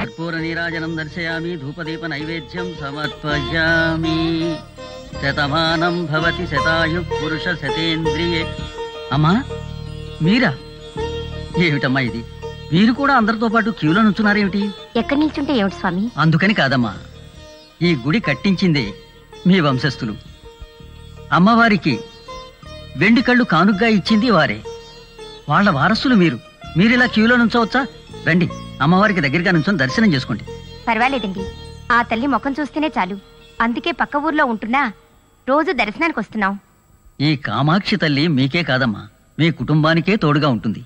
కర్పూర నీరాజనం దర్శయామి ధూపదీప నైవేద్యం సమర్పయామి శతమానం భవతి శతాయు పురుష శతేంద్రియే అమ్మా మీరా ఏమిటమ్మా ఇది మీరు కూడా అందరితో పాటు క్యూలో నుంచున్నారేమిటి ఎక్కడి నిల్చుంటే ఏమిటి స్వామి అందుకని కాదమ్మా ఈ గుడి కట్టించిందే మీ వంశస్థులు అమ్మవారికి వెండి కళ్ళు కానుగ్గా ఇచ్చింది వారే వాళ్ళ వారసులు మీరు మీరిలా క్యూలో నుంచోవచ్చా రండి అమ్మవారికి దగ్గరగా నుంచొని దర్శనం చేసుకోండి పర్వాలేదండి ఆ తల్లి ముఖం చూస్తేనే చాలు అందుకే పక్క ఊర్లో ఉంటున్నా రోజు దర్శనానికి వస్తున్నాం ఈ కామాక్షి తల్లి మీకే కాదమ్మా మీ కుటుంబానికే తోడుగా ఉంటుంది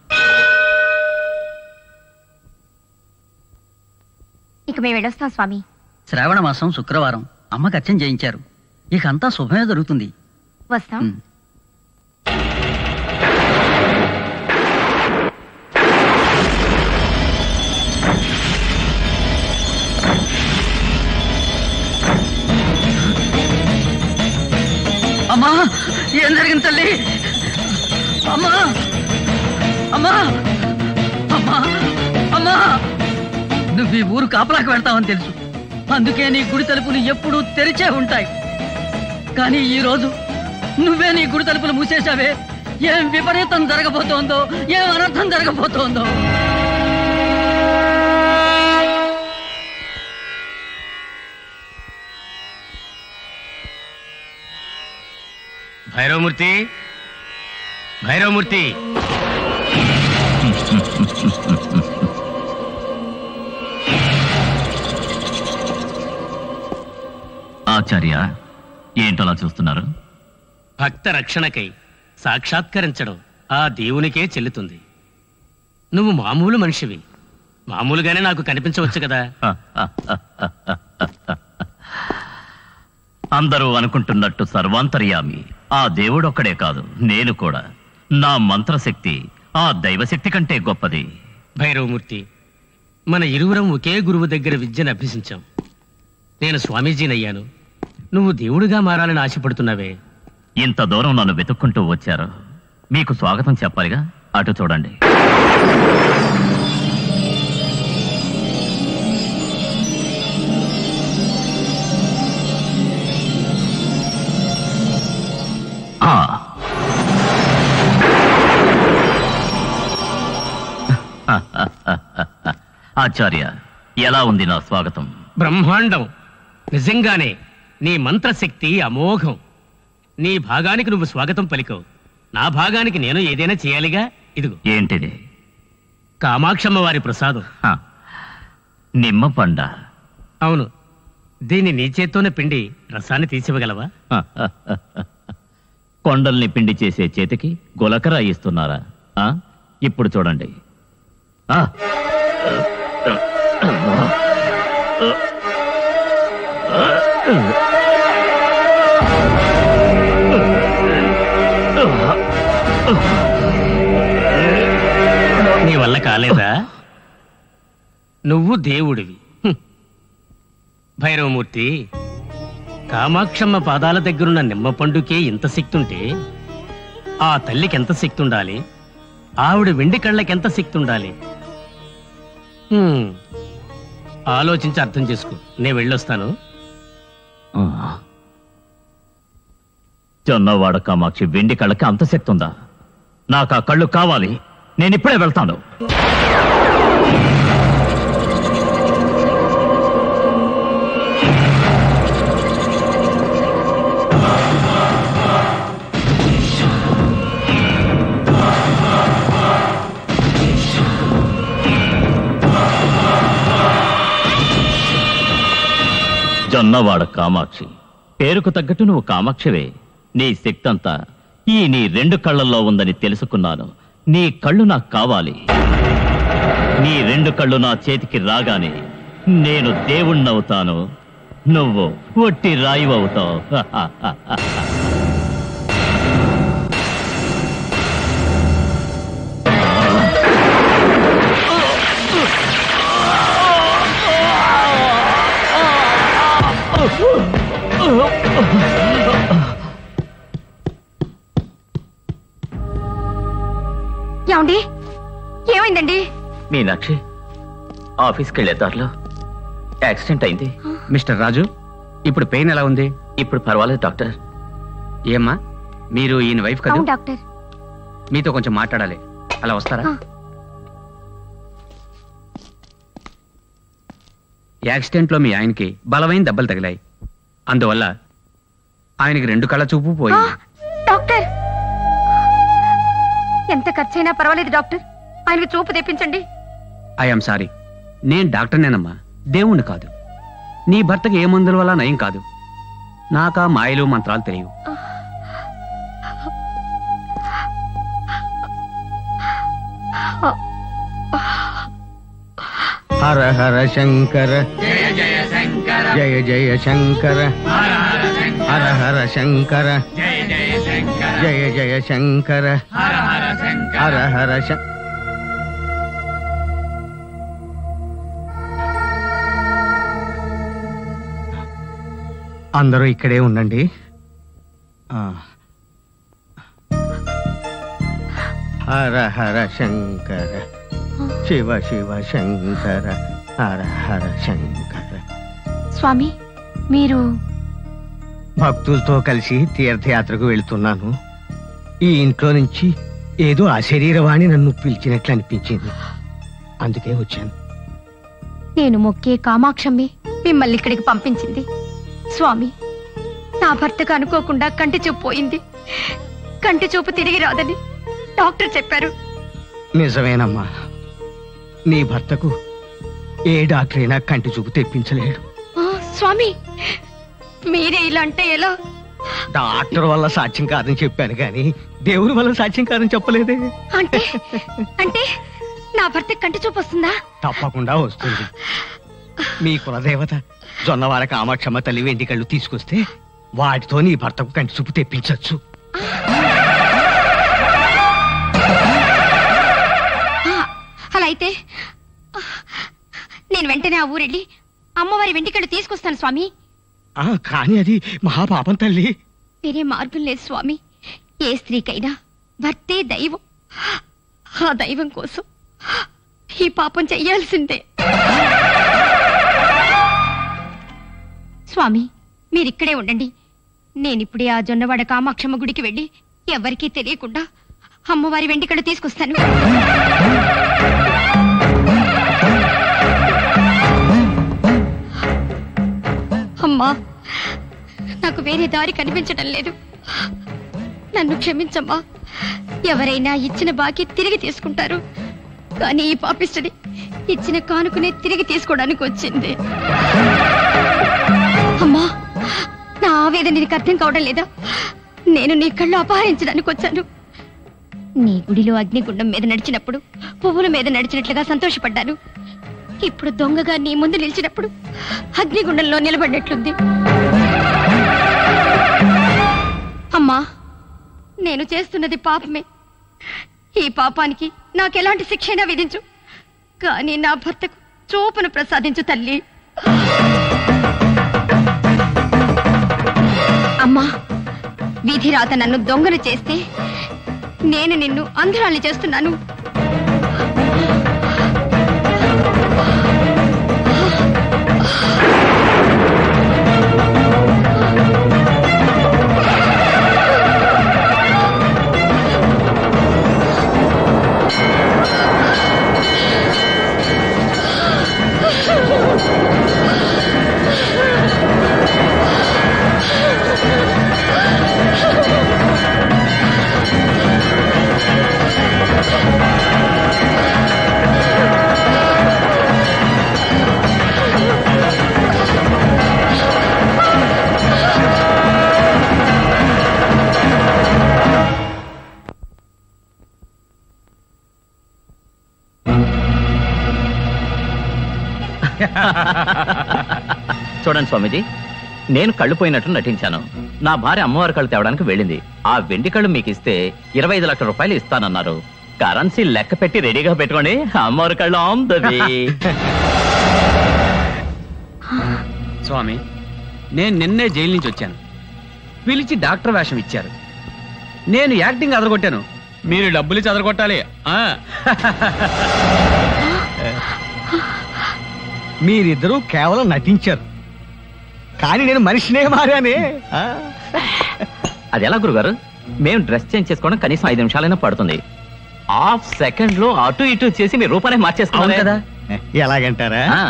ఇక మేము వెళ్ళొస్తాం స్వామి శ్రావణ మాసం శుక్రవారం అమ్మకి అర్చన చేయించారు ఇక అంతా శుభమే జరుగుతుంది వస్తాం ఉమ్. అమ్మా ఏం జరిగింది తల్లి అమ్మా అమ్మా అమ్మా అమ్మా నువ్వు ఈ ఊరు కాపలాకి వెళ్తావని తెలుసు అందుకే నీ గుడి తలుపులు ఎప్పుడూ తెరిచే ఉంటాయి కానీ ఈ రోజు నువ్వే నీ గుడి తలుపులు మూసేశావే ఏం విపరీతం జరగబోతోందో ఏం అనర్థం జరగబోతోందో భైరవమూర్తి భైరవమూర్తి ఆచార్య ఏంటలా చూస్తున్నారు భక్త రక్షణకై సాక్షాత్కరించడం ఆ దేవునికే చెల్లుతుంది నువ్వు మామూలు మనిషివి మామూలుగానే నాకు కనిపించవచ్చు కదా అందరూ అనుకుంటున్నట్టు సర్వాంతర్యామి ఆ దేవుడొక్కడే కాదు నేను కూడా నా మంత్రశక్తి ఆ దైవశక్తి కంటే గొప్పది భైరవమూర్తి మన ఇరువురం ఒకే గురువు దగ్గర విద్యను అభ్యసించాం నేను స్వామీజీనయ్యాను నువ్వు దేవుడిగా మారాలని ఆశపడుతున్నావే ఇంత దూరం నన్ను వెతుక్కుంటూ వచ్చారు మీకు స్వాగతం చెప్పాలిగా అటు చూడండి ఆ. ఆచార్య ఎలా ఉంది నా స్వాగతం బ్రహ్మాండం నిజంగానే నీ మంత్రశక్తి అమోఘం నీ భాగానికి నువ్వు స్వాగతం పలికవు నా భాగానికి నేను ఏదైనా చేయాలిగా ఇదిగో ఏంటిది కామాక్షమ్మ వారి ప్రసాదం హ. నిమ్మ పండ అవును దీన్ని నీ చేత్తోనే పిండి రసాన్ని తీసివ్వగలవా కొండల్ని పిండి చేసే చేతికి గులకరా ఇస్తున్నారా ఆ? ఇప్పుడు చూడండి ఆ. నీ వల్ల కాలేదా నువ్వు దేవుడివి హ్మ్. భైరవమూర్తి కామాక్షమ్మ పాదాల దగ్గరున్న నిమ్మ పండుకే ఇంత శక్తి ఉంటే ఆ తల్లికి ఎంత శక్తి ఉండాలి ఆవిడ వెండి కళ్ళకి ఎంత శక్తి ఉండాలి హ్మ్. ఆలోచించి అర్థం చేసుకో నేను వెళ్ళొస్తాను ఆ. జొన్నవాడ కామాక్షి వెండి కళ్ళకి అంత శక్తి ఉందా నాకు ఆ కళ్ళు కావాలి నేను ఇప్పుడే వెళ్తాను జొన్నవాడ కామాక్షి పేరుకు తగ్గట్టు నువ్వు కామాక్షివే నీ శక్తి అంతా ఈ నీ రెండు కళ్ళల్లో ఉందని తెలుసుకున్నాను నీ కళ్ళు నాకు కావాలి నీ రెండు కళ్ళు నా చేతికి రాగానే నేను దేవుణ్ణవుతాను నువ్వు ఒట్టి రాయివవుతావు ఏమండి ఏమైందండి మీనాక్షి ఆఫీస్కి వెళ్ళే దారిలో యాక్సిడెంట్ అయింది మిస్టర్ రాజు ఇప్పుడు పెయిన్ ఎలా ఉంది ఇప్పుడు పర్వాలేదు డాక్టర్ ఏమ్మా మీరు ఈయన వైఫ్ కదా అవును డాక్టర్ మీతో కొంచెం మాట్లాడాలి అలా వస్తారా ఆ. యాక్సిడెంట్లో మీ ఆయనకి బలమైన దెబ్బలు తగిలాయి అందువల్ల ఆయనకి రెండు కళ్ళ చూపు ఆ, పోయింది డాక్టర్ ఎంత ఖర్చైనా పర్వాలేదు డాక్టర్ ఆయనకు చూపు తెప్పించండి ఐఎమ్ సారీ నేను డాక్టర్నేనమ్మా దేవుణ్ణి కాదు నీ భర్తకి ఏ మందుల వల్ల నయం కాదు నాకా మాయలు మంత్రాలు తెలియవు హర హర శంకర జయ జయ శంకర హర హర శంకర జయ జయ శంకర హర హర శం- అందరూ ఇక్కడే ఉండండి ఆ. హర హర శంకర శివ శివ శంకర హర హర శంకర స్వామి మీరు భక్తులతో కలిసి తీర్థయాత్రకు వెళుతున్నాను ఈ ఇంట్లో నుంచి ఏదో అశరీరవాణి నన్ను పిలిచినట్లు అనిపించింది అందుకే వచ్చాను నేను మొక్కే కామాక్షమ్మి మిమ్మల్ని ఇక్కడికి పంపించింది స్వామి నా భర్తకు అనుకోకుండా కంటి చూపు పోయింది కంటి చూపు తిరిగి రాదని డాక్టర్ చెప్పారు నిజమేనమ్మా నీ భర్తకు ఏ డాక్టర్ అయినా కంటి చూపు తెప్పించలేడు ఆ, స్వామి మీరే ఇలా అంటే ఎలా డాక్టర్ వల్ల సాక్ష్యం కాదని చెప్పాను కానీ దేవుడి వల్ల సాక్ష్యం కాదని చెప్పలేదే అంటే అంటే నా భర్తకు కంటి చూపు వస్తుందా తప్పకుండా వస్తుంది మీ కులదేవత జొన్నవాడ కామాక్షమ్మ తల్లి వెండి కళ్ళు తీసుకొస్తే వాటితో నీ భర్తకు కంటి చూపు తెప్పించవచ్చు ఆ, అలా అయితే ఆ, నేను వెంటనే ఆ ఊరెళ్ళి అమ్మవారి వెంటికళ్ళు తీసుకొస్తాను స్వామి ఆ, కానీ అది మహాపాపం తల్లి వేరే మార్గం లేదు స్వామి ఏ స్త్రీకైనా భర్తే దైవం ఆ దైవం కోసం ఈ పాపం చెయ్యాల్సిందే స్వామి మీరిక్కడే ఉండండి నేనిప్పుడే ఆ జొన్నవాడ కామాక్షమ్మ గుడికి వెళ్ళి ఎవరికీ తెలియకుండా అమ్మవారి వెంటికళ్ళు తీసుకొస్తాను అమ్మా నాకు వేరే దారి కనిపించడం లేదు నన్ను క్షమించమ్మా ఎవరైనా ఇచ్చిన బాకీ తిరిగి తీసుకుంటారు కానీ ఈ పాపిస్తుడి ఇచ్చిన కానుకనే తిరిగి తీసుకోవడానికి వచ్చింది అమ్మా నా ఆవేదన నీకు అర్థం కావడం లేదా నేను నీ కళ్ళు అపహరించడానికి వచ్చాను నీ గుడిలో అగ్నిగుండం మీద నడిచినప్పుడు పువ్వుల మీద నడిచినట్లుగా సంతోషపడ్డాను ఇప్పుడు దొంగగా నీ ముందు నిలిచినప్పుడు అగ్నిగుండంలో నిలబడినట్లుంది అమ్మా నేను చేస్తున్నది పాపమే ఈ పాపానికి నాకెలాంటి శిక్షైనా విధించు కానీ నా భర్తకు చూపును ప్రసాదించు తల్లి అమ్మా విధిరాత నన్ను దొంగను చేస్తే నేను నిన్ను అంధరాల్ని చేస్తున్నాను చూడండి స్వామిజీ నేను కళ్ళు పోయినట్టు నటించాను నా భార్య అమ్మవారి కళ్ళు తేవడానికి వెళ్ళింది ఆ వెండి కళ్ళు మీకు ఇస్తే ఇరవై ఐదు లక్షల రూపాయలు ఇస్తానన్నారు కరెన్సీ లెక్క పెట్టి రెడీగా పెట్టుకోండి అమ్మవారి కళ్ళు ఆన్ ద వే. స్వామి నేను నిన్నే జైలు నుంచి వచ్చాను పిలిచి డాక్టర్ వేషం ఇచ్చారు నేను యాక్టింగ్ అదరగొట్టాను మీరు డబ్బులు ఇచ్చి అదరగొట్టాలి ఆ. మీరిద్దరూ కేవలం నటించారు కానీ నేను మనిషినే మారానే ఆ? అది ఎలా గురుగారు మేము డ్రెస్ చేంజ్ చేసుకోవడం కనీసం ఐదు నిమిషాలైనా పడుతుంది హాఫ్ సెకండ్ లో అటు ఇటు చేసి మీ రూపాన్ని అవును మార్చేస్తున్నారు కదా ఎలాగంటారా ఆ,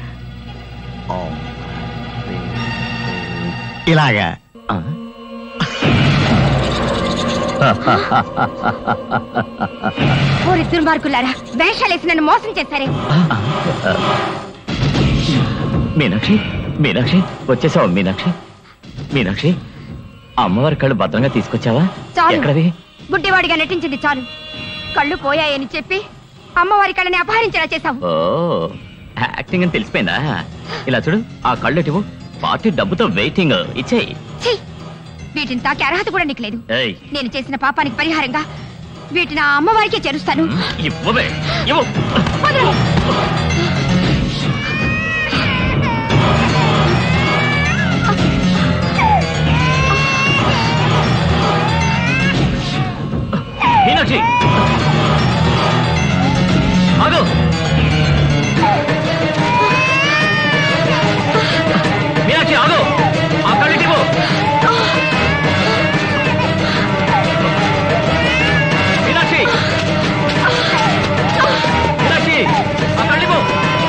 ఇలాగా ఆ. ఓరి దుర్మార్గులారా వేషాలేసి నన్ను మోసం చేశారే మీనాక్షి మీనాక్షి వచ్చేసావా మీనాక్షి మీనాక్షి అమ్మవారి కళ్ళు భద్రంగా తీసుకొచ్చావా చాలు ఎక్కడవి గుడ్డివాడిగా నటించింది చాలు కళ్ళు పోయాయని చెప్పి అమ్మవారి కళ్ళని అపహరించేలా చేశావు ఓ యాక్టింగ్ అని తెలిసిపోయిందా ఇలా చూడు ఆ కళ్ళు ఇటువు పార్టీ డబ్బుతో వెయిటింగ్ ఇచ్చేయి ఛీ! వీటిని తాకే అర్హత కూడా నీకు లేదు ఏయ్ నేను చేసిన పాపానికి పరిహారంగా వీటిని ఆ అమ్మవారికే చేరుస్తాను ఇవ్వవే ఇవ్వు వదలు! మీనాక్షి ఆగు మీనాక్షి ఆగు ఆ కళ్ళు ఇవ్వు మీనాక్షి మీనాక్షి ఆ కళ్ళు ఇవ్వు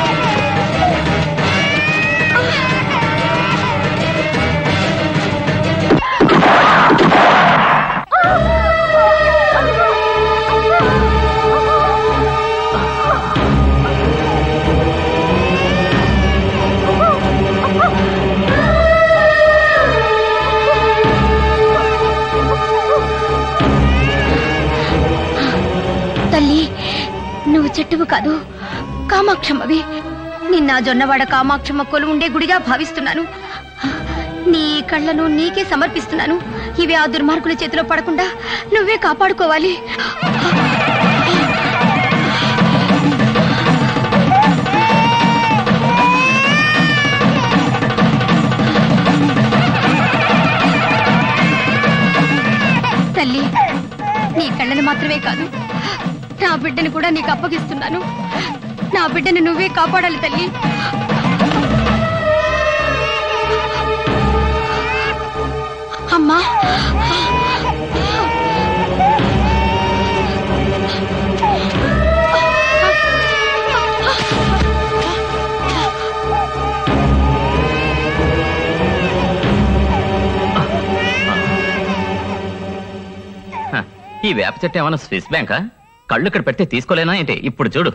తల్లి నువ్వు చెట్టువు కాదు కామాక్షమ్మవి నిన్న జొన్నవాడ కామాక్షమ్మ కొలు ఉండే గుడిగా భావిస్తున్నాను నీ కళ్ళను నీకే సమర్పిస్తున్నాను ఇవి ఆ దుర్మార్గుల చేతిలో పడకుండా నువ్వే కాపాడుకోవాలి తల్లి నీ కళ్ళను మాత్రమే కాదు నా బిడ్డను కూడా నీకు అప్పగిస్తున్నాను నా బిడ్డను నువ్వే కాపాడాలి తల్లి అమ్మా హ, ఈ వేప చెట్టు ఏమైనా స్విస్ బ్యాంకా కళ్ళు ఇక్కడ పెడితే తీసుకోలేనా ఏంటి ఇప్పుడు చూడు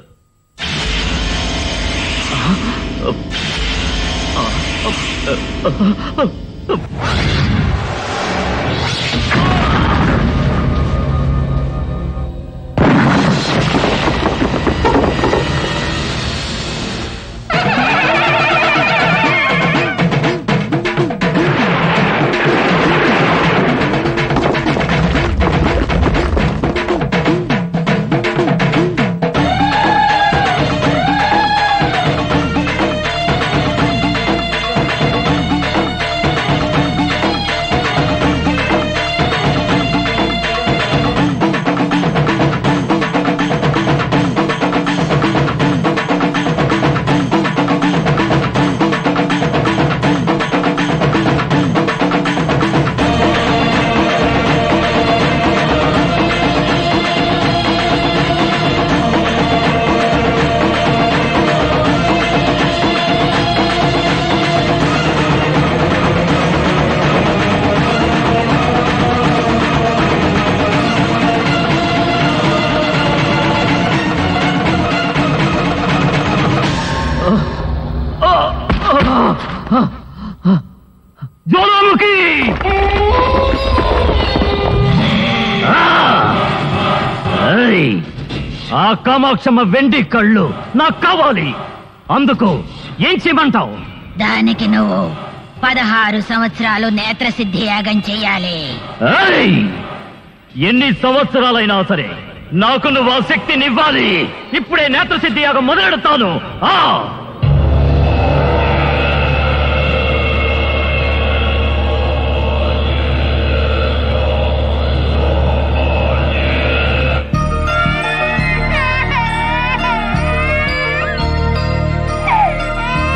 జ్వాలాముఖి ఏయ్! ఆ కామాక్షమ్మ వెండి కళ్ళు నాకు కావాలి అందుకు ఏం చేయమంటావు దానికి నువ్వు పదహారు సంవత్సరాలు నేత్రసిద్ధి యాగం చెయ్యాలి ఏయ్! ఎన్ని సంవత్సరాలైనా సరే నాకు నువ్వు ఆ శక్తినివ్వాలి ఇప్పుడే నేత్రసిద్ధి యాగం మొదలెడతాను ఆ ఆ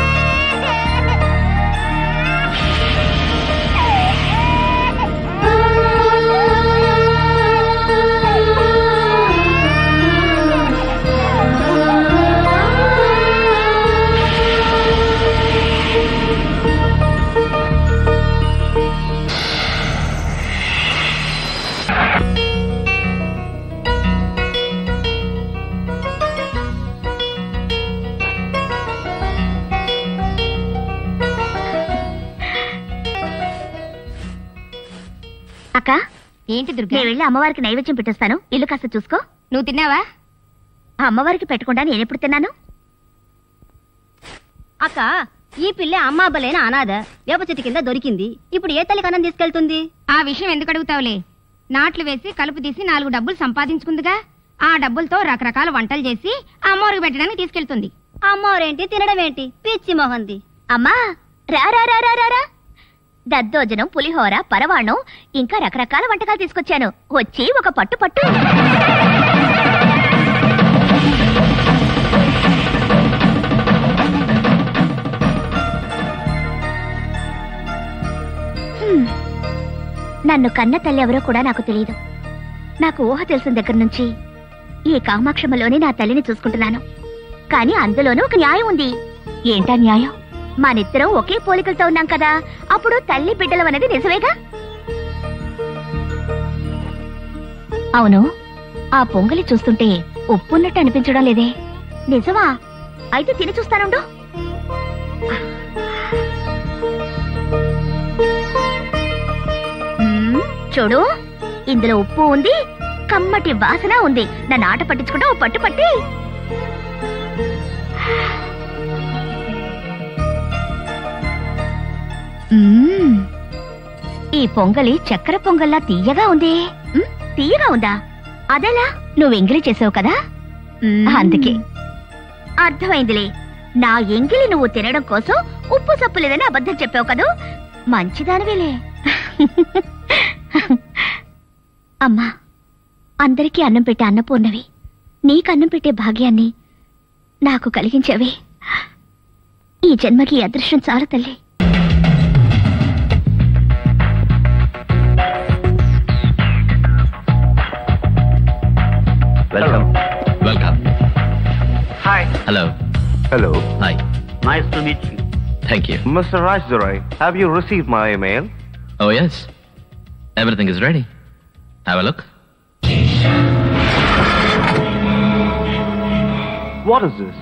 అక్క ఏంటి దుర్గా నేను వెళ్ళి అమ్మవారికి నైవేద్యం పెట్టేస్తాను ఇల్లు కాస్త చూసుకో నువ్వు తిన్నావా ఆ అమ్మవారికి పెట్టకుండా నేనెప్పుడు తిన్నాను అక్క ఈ పిల్ల అమ్మ అబ్బలేని అనాథ వేప చెట్టు కింద దొరికింది ఇప్పుడు ఏ తల్లి కన్నం తీసుకెళ్తుంది ఆ విషయం ఎందుకు అడుగుతావులే నాట్లు వేసి కలుపు తీసి నాలుగు డబ్బులు సంపాదించుకుందిగా ఆ డబ్బులతో రకరకాల వంటలు చేసి అమ్మవారికి పెట్టడానికి తీసుకెళ్తుంది అమ్మవారేంటి తినడం ఏంటి పిచ్చి మొహంది అమ్మా రా రా రా రా రా రా దద్దోజనం పులిహోర పరవాణం ఇంకా రకరకాల వంటకాలు తీసుకొచ్చాను వచ్చి ఒక పట్టు పట్టు హ్మ్. నన్ను కన్న తల్లి ఎవరో కూడా నాకు తెలియదు నాకు ఊహ తెలిసిన దగ్గర నుంచి ఈ కామాక్షమలోనే నా తల్లిని చూసుకుంటున్నాను కానీ అందులోనూ ఒక న్యాయం ఉంది ఏంటా న్యాయం మనిద్దరం ఒకే పోలికలతో ఉన్నాం కదా అప్పుడు తల్లి బిడ్డలం అనేది నిజమేగా అవును ఆ పొంగలి చూస్తుంటే ఉప్పున్నట్టు అనిపించడం లేదే నిజమా అయితే తిని చూస్తానుండు మ్మ్, చూడు ఇందులో ఉప్పు ఉంది కమ్మటి వాసన ఉంది నన్ను ఆట పట్టించుకుంటా ఓ పట్టు పట్టి మ్మ్. ఈ పొంగలి చక్కెర పొంగల్లా తీయగా ఉంది మ్మ్, తీయగా ఉందా అదెలా నువ్వు ఎంగిలి చేసావు కదా అందుకే అర్థమైందిలే నా ఎంగిలి నువ్వు తినడం కోసం ఉప్పు సప్పు లేదని అబద్ధం చెప్పావు కదూ మంచిదానివేలే అమ్మా అందరికీ అన్నం పెట్టే అన్నపూర్ణవి నీకు అన్నం పెట్టే భాగ్యాన్ని నాకు కలిగించవే ఈ జన్మకి ఈ అదృష్టం చాలు తల్లి Welcome. Welcome Hi. Hello Hello. Hi Nice to meet you. Thank you Mr. Rajdurai, have you received my email? Oh yes everything is ready have a look What is this?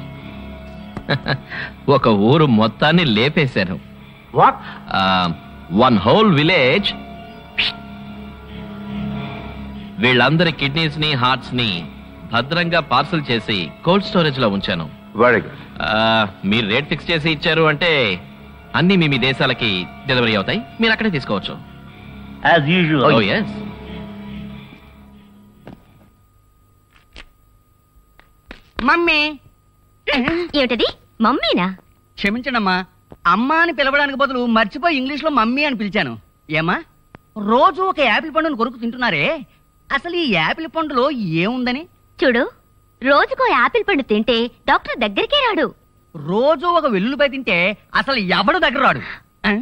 ఒక ఊరు మొత్తాన్ని లేపేశాను What? వన్ హోల్ విలేజ్ వీళ్ళందరి kidneys ని hearts ని భద్రంగా parcel చేసి cold storage లో ఉంచాను Very good. ఆ, మీరు రేట్ ఫిక్స్ చేసి ఇచ్చారు అంటే అన్ని మీ మీ దేశాలకి డెలివరీ అవుతాయి మీరు అక్కడే తీసుకోవచ్చు As usual. Oh yes mummy ఏమిటది మమ్మీనా క్షమించండమ్మా అమ్మ అని పిలవడానికి బదులు మర్చిపోయి ఇంగ్లీష్ లో మమ్మీ అని పిలిచాను ఏమా రోజు ఒక యాపిల్ పండును కొరుకు తింటున్నారే అసలు ఈ యాపిల్ పండులో ఏముందని చూడు రోజుకో యాపిల్ పండు తింటే డాక్టర్ దగ్గరికే రాడు రోజు ఒక వెల్లుల్లిపై తింటే అసలు ఎవడు దగ్గర రాడు ఆ?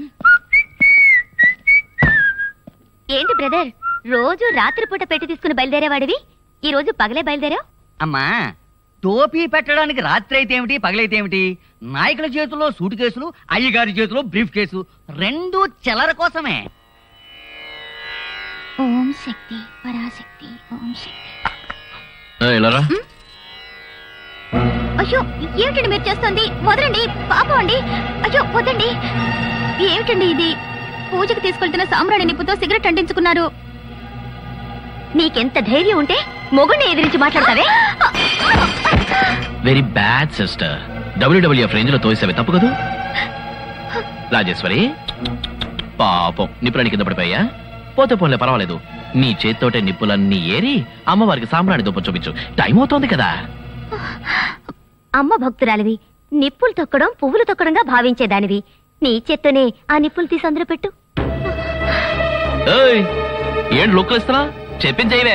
ఏంటి బ్రదర్ రోజు రాత్రిపూట పెట్టి తీసుకుని బయలుదేరేవాడివి ఈ రోజు పగలే బయలుదేరావు అమ్మా టోపీ పెట్టడానికి రాత్రి అయితే ఏమిటి పగలైతే ఏమిటి నాయకుల చేతుల్లో సూట్ కేసులు అయ్యగారి చేతిలో బ్రీఫ్ కేసు రెండు చెలర కోసమే ఓం శక్తి పరాశక్తి ఓం శక్తి ఇలా అయ్యో ఏమిటండి మీరు చేస్తుంది వదలండి పాపం అండి అయ్యో వదండి ఏమిటండి ఇది పూజకు తీసుకెళ్తున్న సామ్రాణి నిప్పుతో సిగరెట్ అంటించుకున్నారు నీకెంత ధైర్యం ఉంటే మొగుడిని ఎదిరించి మాట్లాడతావే very bad sister WWF range లో తోసేవి తప్పు కదా రాజేశ్వరి పాపం నిప్పులని కింద పడిపోయా పోతే పోన్లే పర్వాలేదు నీ చేత్తోటే నిప్పులన్నీ ఏరి అమ్మవారికి సాంబ్రాణి దుప్ప చూపించు టైం అవుతోంది కదా అమ్మ భక్తురాలివి నిప్పులు తొక్కడం పువ్వులు తొక్కడంగా భావించేదానివి నీ చేత్తోనే ఆ నిప్పులు తీసి అందులో పెట్టు ఏయ్ ఏం లుక్లు ఇస్తున్నా చెప్పించేవే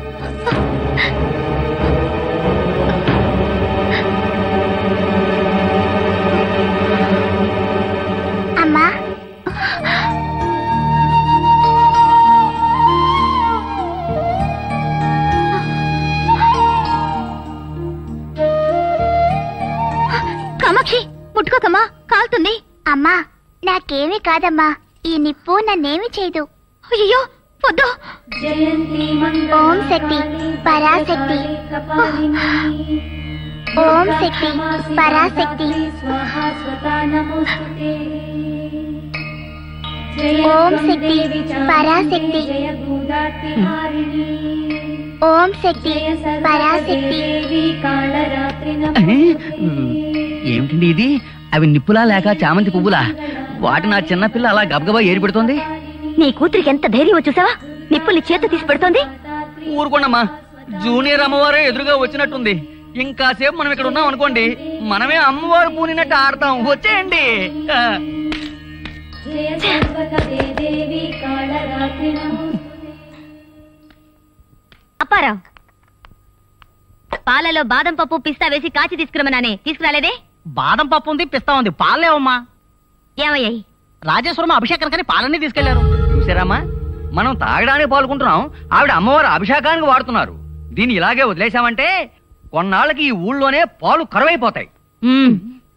అమ్మా కామాక్షి ముట్టుకోకమ్మా కాలుతుంది అమ్మా నాకేమీ కాదమ్మా ఈ నిప్పు నన్నేమి చేయదు అయ్యో వద్దు ఓం శక్తి పరాశక్తి ఓం శక్తి పరాశక్తి ఓం శక్తి పరాశక్తి ఓం శక్తి పరాశక్తి ఏమిటండి ఇది అవి నిప్పులా లేక చామంతి పువ్వులా వాటి నా చిన్నపిల్ల అలా గబగబా ఏరి పెడుతోంది నీ కూతురికి ఎంత ధైర్యం వచ్చేసావా నిప్పుల్ని చేత తీసి పెడుతోంది ఊరుకోండమ్మా జూనియర్ అమ్మవారే ఎదురుగా వచ్చినట్టుంది ఇంకాసేపు మనం ఇక్కడ ఉన్నాం అనుకోండి మనమే అమ్మవారు పూనినట్టు ఆడతాం వచ్చేయండి ఆ. అప్పారావు పాలలో బాదం పప్పు పిస్తా వేసి కాచి తీసుకురమన్నానే తీసుకురాలేదే బాదం పప్పు ఉంది పిస్తా ఉంది పాలేవమ్మా ఏమయ్యాయి రాజేశ్వరం అభిషేకం కానీ పాలన్నీ తీసుకెళ్లారు చూసారమ్మా మనం తాగడానికి పాల్గొంటున్నాం ఆవిడ అమ్మవారు అభిషేకానికి వాడుతున్నారు దీన్ని ఇలాగే వదిలేశామంటే కొన్నాళ్ళకి ఈ ఊళ్ళోనే పాలు కరువైపోతాయి మ్మ్.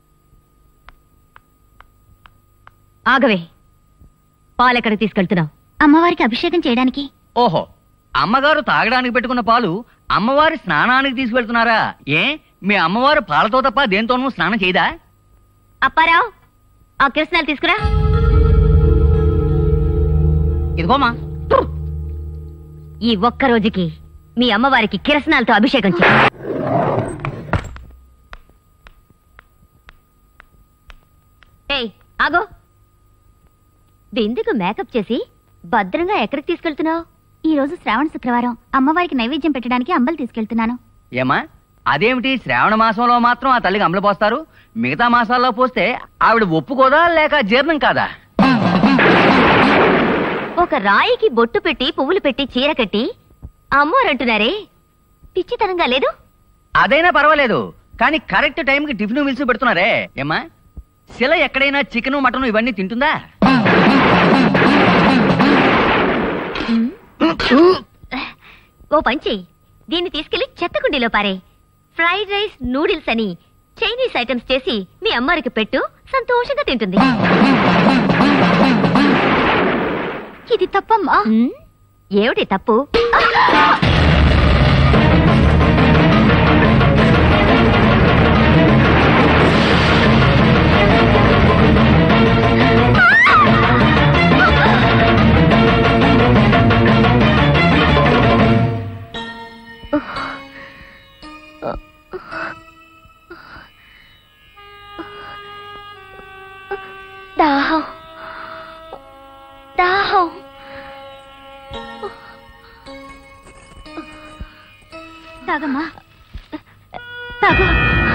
ఆగవే పాలెక్కడికి తీసుకెళ్తున్నావు అమ్మవారికి అభిషేకం చేయడానికి ఓహో అమ్మగారు తాగడానికి పెట్టుకున్న పాలు అమ్మవారి స్నానానికి తీసుకెళ్తున్నారా ఏ మీ అమ్మవారు పాలతో తప్ప దేంతోనూ స్నానం చేయదా అప్పారావు ఆ కిరసనాలు తీసుకురా ఇదిగోమా ఈ ఒక్క రోజుకి మీ అమ్మవారికి కిరసనాలతో అభిషేకం చేయి ఏయ్ ఆగో ఎందుకు మేకప్ చేసి భద్రంగా ఎక్కడికి తీసుకెళ్తున్నావు ఈ రోజు శ్రావణ శుక్రవారం అమ్మవారికి నైవేద్యం పెట్టడానికి అంబలు తీసుకెళ్తున్నాను ఏమా అదేమిటి శ్రావణ మాసంలో మాత్రం ఆ తల్లికి అమలు పోస్తారు మిగతా మాసాల్లో పోస్తే ఆవిడ ఒప్పుకోదా లేక జీర్ణం కాదా ఒక రాయికి బొట్టు పెట్టి పువ్వులు పెట్టి చీర కట్టి అమ్మోరంటున్నారే పిచ్చితనంగా లేదు అదైనా పర్వాలేదు కానీ కరెక్ట్ టైంకి టిఫిన్ మిల్స్ పెడుతున్నారే ఏమ్మా శిల ఎక్కడైనా చికెన్ మటన్ ఇవన్నీ తింటుందా ఓ పంచి దీన్ని తీసుకెళ్లి చెత్త కుండీలో పారే ఫ్రైడ్ రైస్ నూడిల్స్ అని చైనీస్ ఐటమ్స్ చేసి మీ అమ్మారికి పెట్టు సంతోషంగా తింటుంది ఇది తప్పమ్మా ఉమ్, ఏమిటి తప్పు దాహం దాహం తాగమ్మా తాగు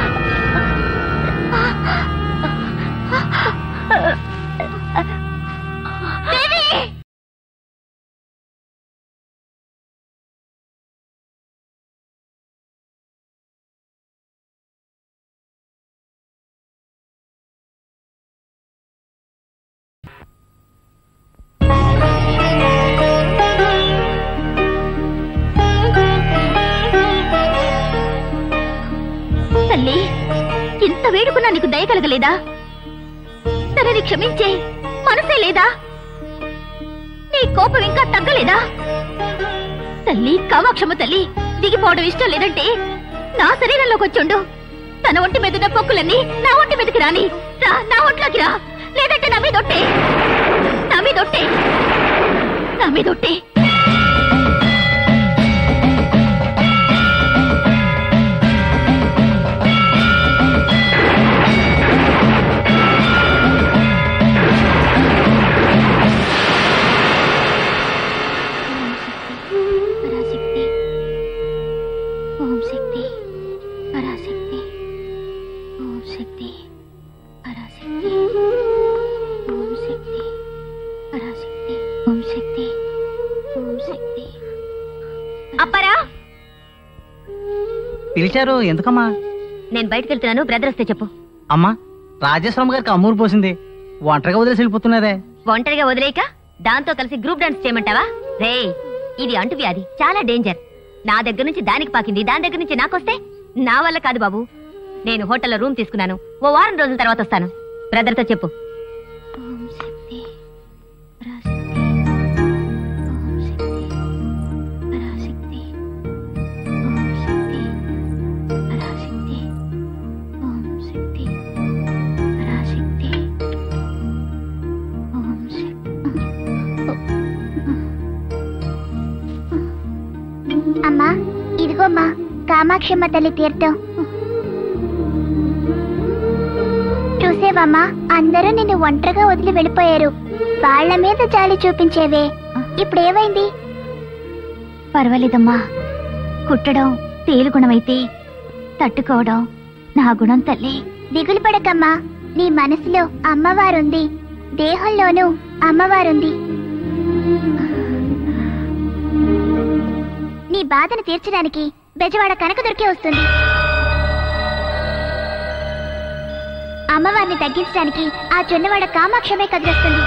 తల్లి ఇంత వేడుకున్నా నీకు దయ కలగలేదా తనని క్షమించే మనసే లేదా నీ కోపం ఇంకా తగ్గలేదా తల్లి కామాక్షమ్మ తల్లి దిగిపోవడం ఇష్టం లేదంటే నా శరీరంలోకి వచ్చుండు తన ఒంటి మీద ఉన్న పొక్కులన్నీ నా ఒంటి మీదకి రాని రా నా ఒంట్లోకి రా లేదంటే నా మీద ఒట్టే నా మీద ఒట్టే నా మీద ఒట్టే పరాశక్తి ఓం శక్తి పరాశక్తి ఓం శక్తి పరాశక్తి ఓం శక్తి పరాశక్తి ఓం శక్తి ఓం శక్తి అప్పారా పిలిచారు ఎందుకమ్మా నేను బయటకు వెళ్తున్నాను బ్రదర్ వస్తే చెప్పు అమ్మా రాజేశ్వరం గారికి అమ్మూరు పోసింది ఒంటరిగా వదిలేసి వెళ్ళిపోతున్నదే ఒంటరిగా వదిలేక దాంతో కలిసి గ్రూప్ డాన్స్ చేయమంటావా రే ఇది అంటు వ్యాధి చాలా డేంజర్ నా దగ్గర నుంచి దానికి పాకింది దాని దగ్గర నుంచి నాకొస్తే నా వల్ల కాదు బాబు నేను హోటల్లో రూమ్ తీసుకున్నాను ఓ వారం రోజుల తర్వాత వస్తాను బ్రదర్తో చెప్పు ఓం శక్తి పరాశక్తి ఓం శక్తి పరాశక్తి ఓం శక్తి పరాశక్తి ఓం శక్తి పరాశక్తి ఓం శక్తి కామాక్షమ్మ తల్లి తీర్థం చూసేవమ్మా అందరూ నిన్ను ఒంటరిగా వదిలి వెళ్ళిపోయారు వాళ్ళ మీద జాలి చూపించేవే ఇప్పుడు ఏమైంది పర్వాలేదమ్మా కుట్టడం తేలుగుణమైతే తట్టుకోవడం నా గుణం తల్లి దిగులు పడకమ్మా నీ మనసులో అమ్మవారుంది దేహంలోనూ అమ్మవారుంది నీ బాధను తీర్చడానికి బెజవాడ కనక దొరికే వస్తుంది అమ్మవారిని తగ్గించడానికి ఆ జొన్నవాడ కామాక్షమే కదిలిస్తుంది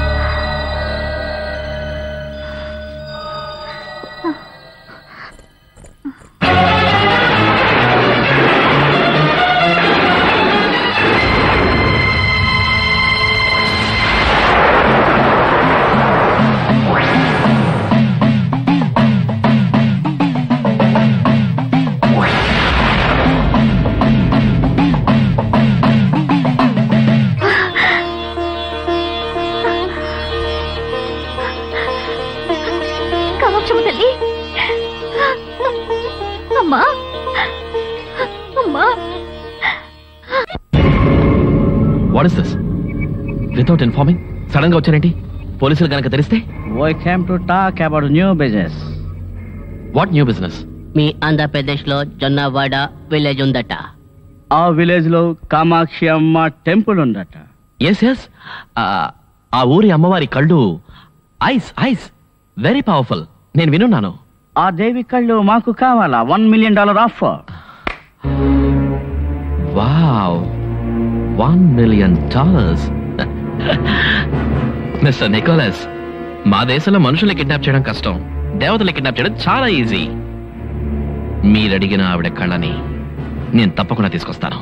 కామాక్షమ్మ తల్లి అమ్మా అమ్మా what is this without informing sudden గా వచ్చారేంటి పోలీసులు కనుక తెలిస్తే We came to talk about new business. What new business మీ ఆంధ్రప్రదేశ్ లో జొన్నవాడ విలేజ్ ఉందట ఆ విలేజ్ లో కామాక్షి అమ్మ టెంపుల్ ఉందట ఎస్ ఎస్ ఆ ఊరి అమ్మవారి కళ్ళు ఐస్ ఐస్ వెరీ పవర్ఫుల్ నేను వినున్నాను ఆ దేవి కళ్ళు మాకు కావాలా one million dollar offer wow one million dollars mister Nicholas మా దేశంలో మనుషుల్ని కిడ్నాప్ చేయడం కష్టం దేవతల్ని కిడ్నాప్ చేయడం చాలా ఈజీ మీరు అడిగిన ఆవిడ కళ్ళని నేను తప్పకుండా తీసుకొస్తాను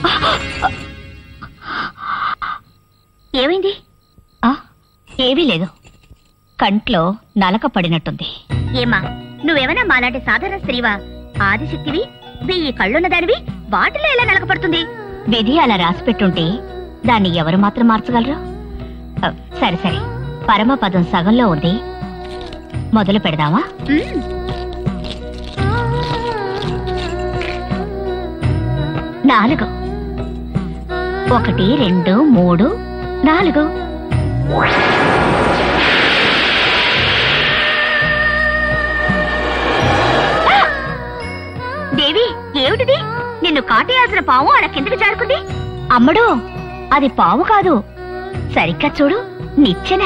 ఏమైంది ఆ, ఏమీ లేదు కంట్లో నలక పడినట్టుంది ఏమా నువ్వేమైనా మాలాంటి సాధారణ స్త్రీవా ఆదిశక్తివి వెయ్యి కళ్ళున్న దానివి వాటిలో ఎలా నలకపడుతుంది విధి అలా రాసి పెట్టుంటే దాన్ని ఎవరు మాత్రం మార్చగలరు ఆ, సరే సరే పరమపదం సగంలో ఉంది మొదలు పెడదామా నాలుగు ఒకటి రెండు మూడు నాలుగు దేవి ఏమిటిది నిన్ను కాటేయాల్సిన పాము అలా కిందకి జారుకుంది అమ్మడు అది పావు కాదు సరిగ్గా చూడు నిచ్చెన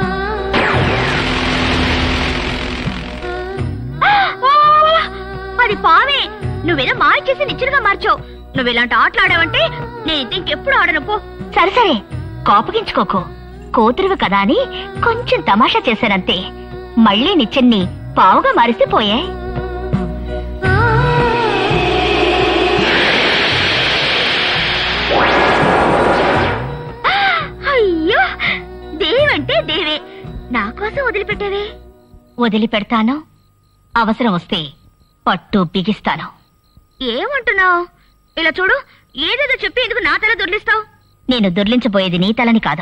అది పావే నువ్వేదో మాయ చేసి నిచ్చెనగా మార్చావు నువ్వు ఇలాంటి ఆటలు ఆడావంటే నేను ఇంకెప్పుడు ఆడను పో సరే సరే కోపగించుకోకు కూతురువి కదా అని కొంచెం తమాషా చేశానంతే మళ్ళీ నిచ్చెన్ని పావుగా మారిస్తే పోయే అయ్యో దేవంటే దేవే నా కోసం వదిలిపెట్టావే వదిలిపెడతాను అవసరం వస్తే పట్టు బిగిస్తాను ఏమంటున్నావు ఇలా చూడు ఏదేదో చెప్పి ఎందుకు నా తల దొర్లిస్తావు నేను దొర్లించబోయేది నీ తలని కాదు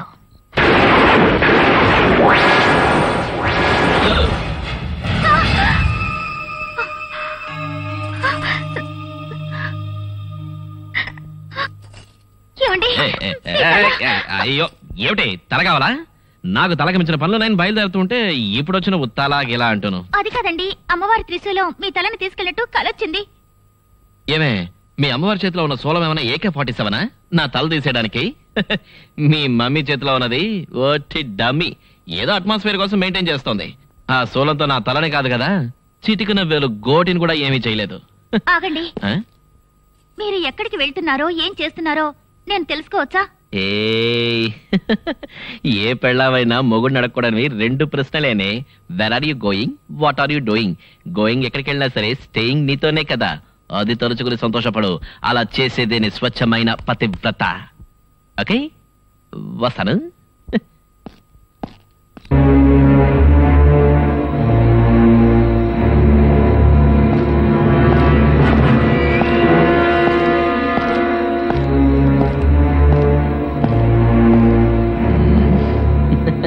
ఏమండి ఏ, ఏ, ఏ, ఏ, అయ్యో ఏమిటి తల కావాలా నాకు తలకి మించిన పనులు నేను బయలుదేరుతుంటే ఇప్పుడు వచ్చిన ఉత్తాలా గిలా అంటును అది కాదండి అమ్మవారి త్రిశూలం మీ తలని తీసుకెళ్ళట్టు కలొచ్చింది ఏమే మీ అమ్మవారి చేతిలో ఉన్న సోలం ఏమైనా ఏకే ఫార్టీ సెవెనా నా తల తీసేయడానికి మీ మమ్మీ చేతిలో ఉన్నది ఓటి డమ్మీ ఏదో అట్మాస్ఫియర్ కోసం మెయింటైన్ చేస్తోంది ఆ సోలంతో నా తలని కాదు కదా చిటికిన వేలు గోటిని కూడా ఏమీ చేయలేదు ఆగండి ఆ? మీరు ఎక్కడికి వెళ్తున్నారో ఏం చేస్తున్నారో నేను తెలుసుకోవచ్చా ఏయ్ ఏ పెళ్ళావైనా మొగుడు నడకూడనివి రెండు ప్రశ్నలేనే where are you going what are you doing going ఎక్కడికి వెళ్ళినా సరే స్టేయింగ్ నీతోనే కదా అది తలుచుకుని సంతోషపడు అలా చేసేదేని స్వచ్ఛమైన పతివ్రత ఓకే వస్తాను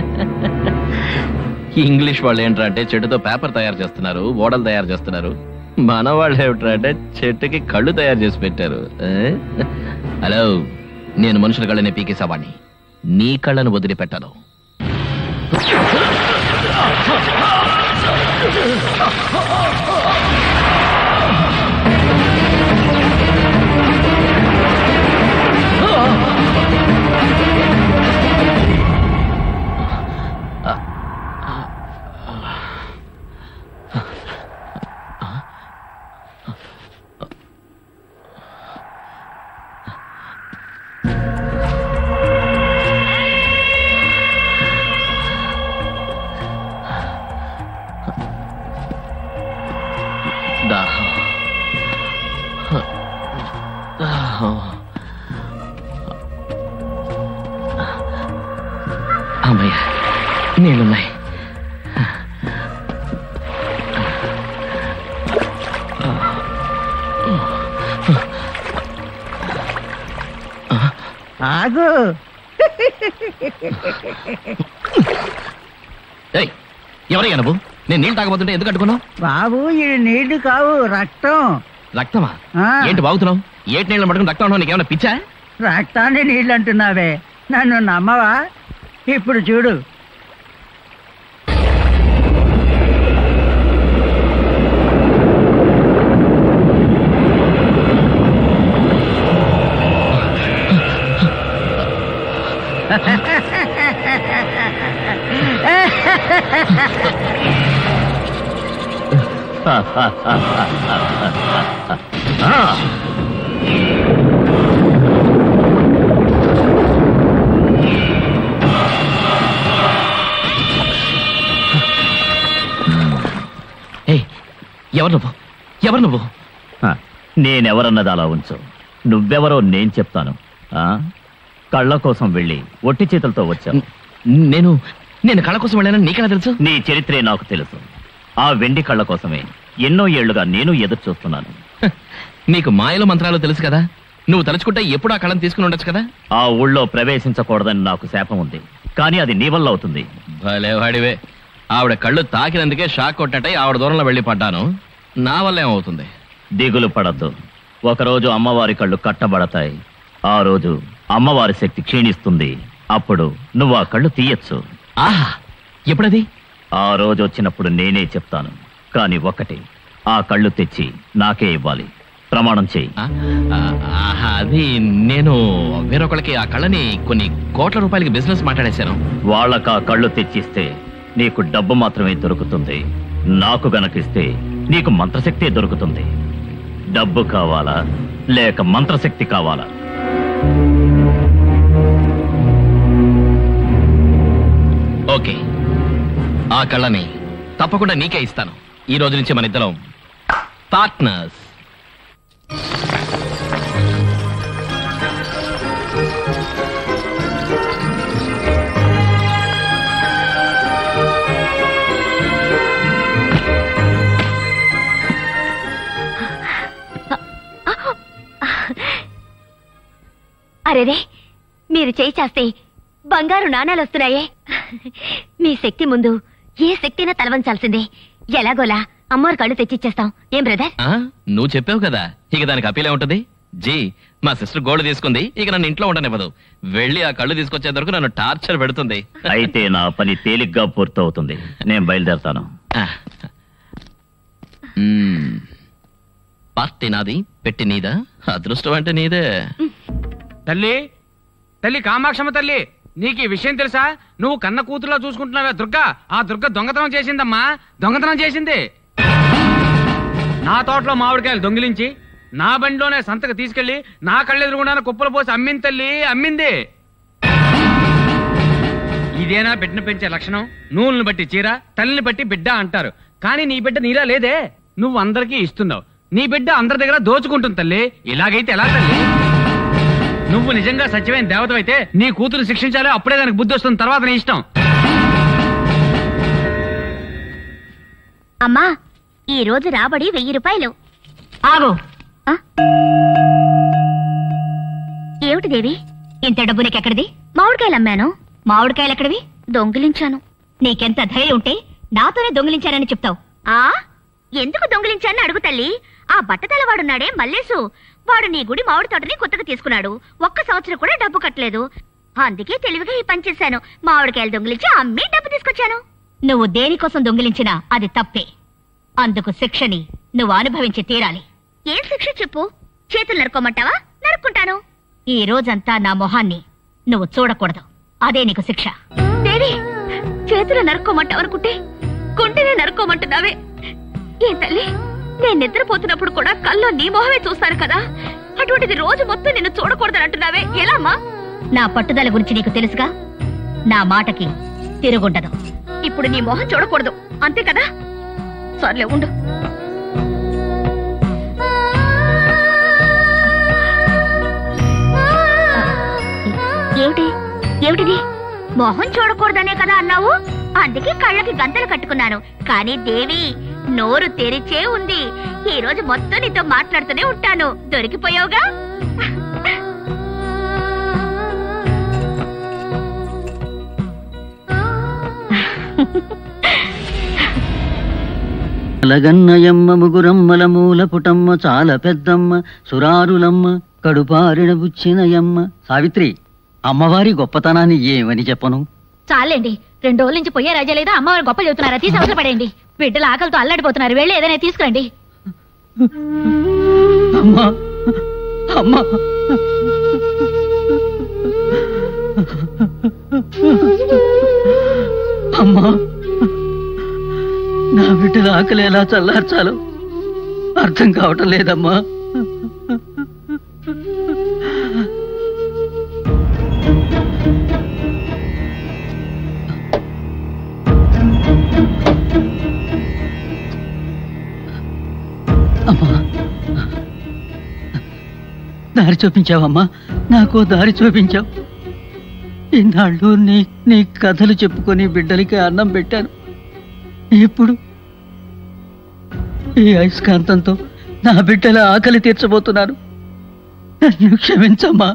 ఇంగ్లీష్ వాళ్ళు ఏంటంటే చెట్టుతో పేపర్ తయారు చేస్తున్నారు ఓడలు తయారు చేస్తున్నారు మన వాళ్ళు ఏమిటంటే చెట్టుకి కళ్ళు తయారు చేసి పెట్టారు ఏ? హలో నేను మనుషుల కళ్ళని పీకేసేవాడిని నీ కళ్ళను వదిలిపెట్టాను దాహం దాహం అమ్మయ్య నీళ్ళున్నాయి ఆగు ఏయ్, ఎవరయ్యా నువ్వు నేను నీళ్ళు తాగబోతుంటే ఎందుకు అడ్డుకున్నావు బాబు ఇది నీళ్లు కావు రక్తం రక్తమా ఆ. ఏంటి బాగుతున్నావు ఏటి నీళ్ళు మటుకు రక్తం ఉండవు నీకేమైనా పిచ్చా రక్తాన్ని నీళ్ళు అంటున్నావే నన్ను నమ్మవా ఇప్పుడు చూడు ఏయ్ ఎవరు నువ్వు ఎవరు నువ్వు హ, నేనెవరన్నది అలా ఉంచు నువ్వెవరో నేను చెప్తాను ఆ? కళ్ళ కోసం వెళ్ళి ఒట్టి చేతులతో వచ్చావు నేను నేను కళ్ళ కోసం వెళ్ళానని నీకెలా తెలుసు నీ చరిత్రే నాకు తెలుసు ఆ వెండి కళ్ళ కోసమే ఎన్నో ఏళ్లుగా నేను ఎదురు చూస్తున్నాను నీకు మాయలు మంత్రాలు తెలుసు కదా నువ్వు తలుచుకుంటే ఎప్పుడు ఆ కళ్ళని తీసుకుని ఉండొచ్చు కదా ఆ ఊళ్ళో ప్రవేశించకూడదని నాకు శాపం ఉంది కానీ అది నీ వల్ల అవుతుంది భలే వాడివే ఆవిడ కళ్ళు తాకినందుకే షాక్ కొట్టినట్టయి ఆవిడ దూరంలో వెళ్ళి పడ్డాను నా వల్ల ఏమవుతుంది దిగులు పడద్దు ఒకరోజు అమ్మవారి కళ్ళు కట్టబడతాయి ఆ రోజు అమ్మవారి శక్తి క్షీణిస్తుంది అప్పుడు నువ్వు ఆ కళ్ళు తీయచ్చు ఆహా ఎప్పుడది ఆ రోజు వచ్చినప్పుడు నేనే చెప్తాను కానీ ఒకటి ఆ కళ్ళు తెచ్చి నాకే ఇవ్వాలి ప్రమాణం చేయి ఆ, ఆ, ఆహా, అది నేను వేరొకళ్ళకి ఆ కళ్ళని కొన్ని కోట్ల రూపాయలకి బిజినెస్ మాట్లాడేశాను వాళ్ళకు ఆ కళ్ళు తెచ్చిస్తే నీకు డబ్బు మాత్రమే దొరుకుతుంది నాకు గనకిస్తే నీకు మంత్రశక్తి దొరుకుతుంది డబ్బు కావాలా లేక మంత్రశక్తి కావాలా ఓకే ఆ కళ్ళని తప్పకుండా నీకే ఇస్తాను ఈ రోజు నుంచి మన ఇద్దరం పార్ట్నర్స్ అరేరే మీరు చేయి చేస్తే బంగారు నాణాలు వస్తున్నాయే మీ శక్తి ముందు ఏ శక్తినా తలవంచాల్సిందే ఎలాగోలా అమ్మవారి కళ్ళు తెచ్చిచ్చేస్తాం ఏం బ్రదర్ ఆ, నువ్వు చెప్పావు కదా ఇక దానికి అపీలే ఉంటది జీ మా సిస్టర్ గోల్డ్ తీసుకుంది ఇక నన్ను ఇంట్లో ఉండనివ్వదు వెళ్ళి ఆ కళ్ళు తీసుకొచ్చే వరకు నన్ను టార్చర్ పెడుతుంది అయితే నా పని తేలిగ్గా పూర్తవుతుంది నేను బయలుదేరతాను మ్మ్. పార్టీ నాది పెట్టి నీదా అదృష్టం అంటే నీదే తల్లి తల్లి కామాక్షమ్మ తల్లి నీకు ఈ విషయం తెలుసా నువ్వు కన్న కూతురులో చూసుకుంటున్నావే దుర్గా ఆ దుర్గ దొంగతనం చేసిందమ్మా దొంగతనం చేసింది నా తోటలో మామిడికాయలు దొంగిలించి నా బండిలోనే సంతకు తీసుకెళ్లి నా కళ్ళెదురుగుండా కుప్పలు పోసి అమ్మింది తల్లి అమ్మింది ఇదేనా బిడ్డను పెంచే లక్షణం నూలుని బట్టి చీర తల్లిని బట్టి బిడ్డ అంటారు కానీ నీ బిడ్డ నీలా లేదే నువ్వు అందరికీ ఇస్తున్నావు నీ బిడ్డ అందరి దగ్గర దోచుకుంటుంది తల్లి ఇలాగైతే ఎలా తల్లి నువ్వు నిజంగా సత్యమైన దేవతవైతే నీ కూతురు శిక్షించాలి అప్పుడే దానికి బుద్ధి వస్తుంది తర్వాత నీ ఇష్టం అమ్మా ఈ రోజు రాబడి వెయ్యి రూపాయలు ఆగు ఆ? ఏమిటి దేవి ఇంత డబ్బు నీకెక్కడిది మామిడికాయలు అమ్మాను మామిడికాయలు ఎక్కడివి దొంగిలించాను నీకెంత ధైర్యం ఉంటే నాతోనే దొంగిలించానని చెప్తావు ఆ ఎందుకు దొంగిలించాలని అడుగు తల్లి ఆ బట్టతలవాడున్నాడే మల్లేసు వాడు నీ గుడి మామిడి తోటని కొత్తగా తీసుకున్నాడు ఒక్క సంవత్సరం కూడా డబ్బు కట్టలేదు అందుకే తెలివిగా ఈ పని చేశాను మామిడికాయలు దొంగిలించి అమ్మి డబ్బు తీసుకొచ్చాను నువ్వు దేనికోసం దొంగిలించినా అది తప్పే అందుకు శిక్షని నువ్వు అనుభవించి తీరాలి ఏం శిక్ష చెప్పు చేతులు నరుకోమంటావా నరుక్కుంటాను ఈ రోజంతా నా మొహాన్ని నువ్వు చూడకూడదు అదే నీకు శిక్ష దేవి చేతులు నరుక్కోమంటావు అనుకుంటే గుంటెనే నరుక్కోమంటున్నావే ఏ తల్లి నేను నిద్రపోతున్నప్పుడు కూడా కల్లో నీ మొహమే చూస్తాను కదా అటువంటిది రోజు మొత్తం నిన్ను చూడకూడదని అంటున్నావే ఎలా అమ్మా నా పట్టుదల గురించి నీకు తెలుసుగా నా మాటకి తిరుగుండదు ఇప్పుడు నీ మొహం చూడకూడదు అంతే కదా సర్లే ఉండు ఏమిటి ఏమిటిది మొహం చూడకూడదనే కదా అన్నావు అందుకే కళ్ళకి గంతలు కట్టుకున్నాను కానీ దేవి నోరు తెరిచే ఉంది ఈ రోజు మొత్తం నీతో మాట్లాడుతూనే ఉంటాను దొరికిపోయావుగా లగన్నయమ్మ ముగురమ్మల మూల పుటమ్మ చాలా పెద్దమ్మ సురారులమ్మ కడుపారిన బుచ్చినయమ్మ సావిత్రి అమ్మవారి గొప్పతనాన్ని ఏమని చెప్పను చాలండి రెండు రోజుల నుంచి పోయే రాజా లేదా అమ్మవారు గొప్ప చెబుతున్నారా తీసి అవసరం పడేయండి బిడ్డలు ఆకలితో అల్లాడిపోతున్నారు వెళ్ళి ఏదైనా తీసుకురండి అమ్మా అమ్మా అమ్మా నా బిడ్డల ఆకలి ఎలా చల్లార్చాలో అర్థం కావటం లేదమ్మా అమ్మా దారి చూపించావమ్మా నాకు దారి చూపించావు ఇన్నాళ్ళు నీ నీ కథలు చెప్పుకొని బిడ్డలకి అన్నం పెట్టాను ఇప్పుడు ఈ అయస్కాంతంతో నా బిడ్డల ఆకలి తీర్చబోతున్నాను నన్ను క్షమించమ్మా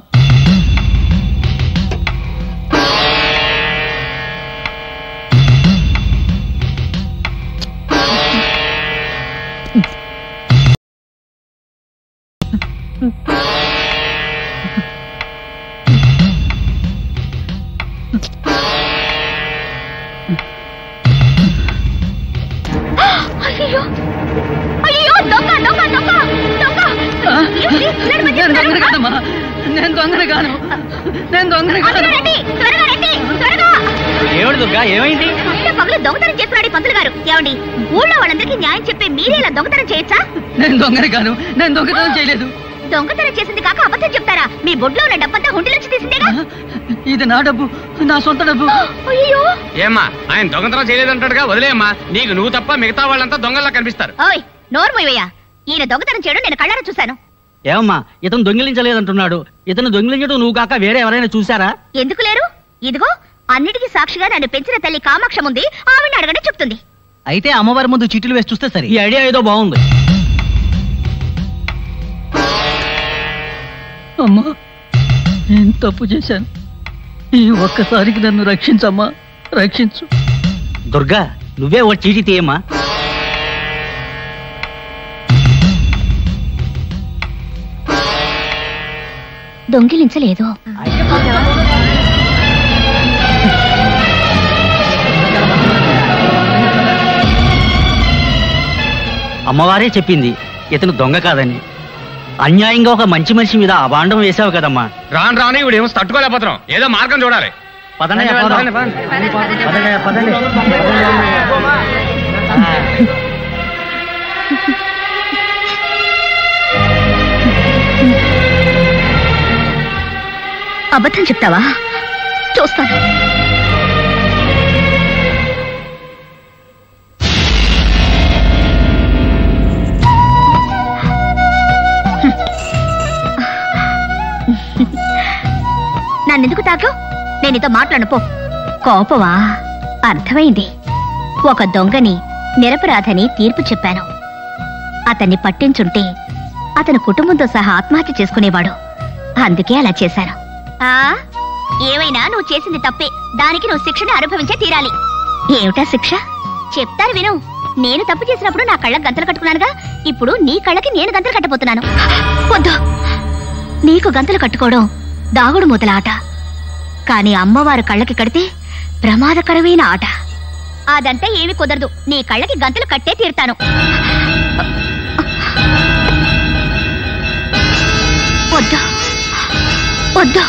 అయ్యో అయ్యో దొంగ దొంగ దొంగ దొంగ ఏమిటి? ఇలాంటి పని నేను దొంగని చేస్తున్నారా? కాదమ్మా నేను దొంగని కాను నేను దొంగని కాను అందులో రండి, త్వరగా రండి, త్వరగా. ఏమిటి దుర్గా ఏమైంది పట్ట పగలు దొంగతనం చేస్తున్నాడు ఈ పంతులు గారు ఏమండి ఊళ్ళో వాళ్ళందరికీ న్యాయం చెప్పే మీరే ఇలా దొంగతనం చేయొచ్చా నేను దొంగని కాను నేను దొంగతనం చేయలేదు దొంగతనం చేసింది కాక అబద్ధం చెప్తారా మీ బొడ్లో ఉన్న డబ్బంతా హుండీలోంచి తీసిందేగా ఇది నా డబ్బు నా సొంత డబ్బు అయ్యో ఏమ్మా ఆయన దొంగతనం చేయలేదంటాడుగా వదిలేమ్మా నీకు నువ్వు తప్ప మిగతా వాళ్ళంతా దొంగల్లా కనిపిస్తారు ఓయ్ నోరు మూయవయ్యా ఈయన దొంగతనం చేయడం నేను కళ్ళారా చూశాను ఏమమ్మా ఇతను దొంగిలించలేదంటున్నాడు ఇతను దొంగిలించడం నువ్వు కాక వేరే ఎవరైనా చూసారా ఎందుకు లేరు ఇదిగో అన్నిటికీ సాక్షిగా నన్ను పెంచిన తల్లి కామాక్షం ఉంది ఆవిడ అడగండి చెప్తుంది అయితే అమ్మవారి ముందు చీటీలు వేసి చూస్తే సరే ఈ ఐడియా ఏదో బాగుంది అమ్మా నేను తప్పు చేశాను ఈ ఒక్కసారికి నన్ను రక్షించమ్మా రక్షించు దుర్గా నువ్వే ఓ చీటీ తీయమ్మా దొంగిలించలేదు అమ్మవారే చెప్పింది ఇతను దొంగ కాదని అన్యాయంగా ఒక మంచి మనిషి మీద అభాండం వేసావు కదమ్మా రాను రాను ఇప్పుడు ఏమో తట్టుకోలేకపోతున్నాం ఏదో మార్గం చూడాలి పదండి, పదండి, పదం. పదండి. పదండి, పదండి. అబద్ధం చెప్తావా చూస్తాను నన్నెందుకు తాకు నేను నీతో మాట్లాడను పో కోపవా అర్థమైంది ఒక దొంగని నిరపరాధని తీర్పు చెప్పాను అతన్ని పట్టించుంటే అతని కుటుంబంతో సహా ఆత్మహత్య చేసుకునేవాడు అందుకే అలా చేశాను ఆ ఏమైనా నువ్వు చేసింది తప్పే దానికి నువ్వు శిక్షణ అనుభవించే తీరాలి ఏమిటా శిక్ష చెప్తారు విను నేను తప్పు చేసినప్పుడు నా కళ్ళకి గంతలు కట్టుకున్నానుగా ఇప్పుడు నీ కళ్ళకి నేను గంతలు కట్టబోతున్నాను వద్దు నీకు గంతలు కట్టుకోవడం దాగుడు మూతల ఆట కానీ అమ్మవారు కళ్ళకి కడితే ప్రమాదకరమైన ఆట అదంతా ఏమీ కుదరదు నీ కళ్ళకి గంతలు కట్టే తీరుతాను వద్దు వద్దు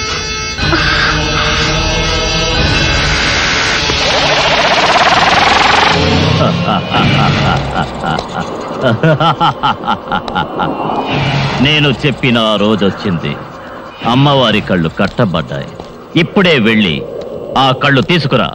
నేను చెప్పిన ఆ రోజు వచ్చింది అమ్మవారి కళ్ళు కట్టబడ్డాయి ఇప్పుడే వెళ్ళి ఆ కళ్ళు తీసుకురా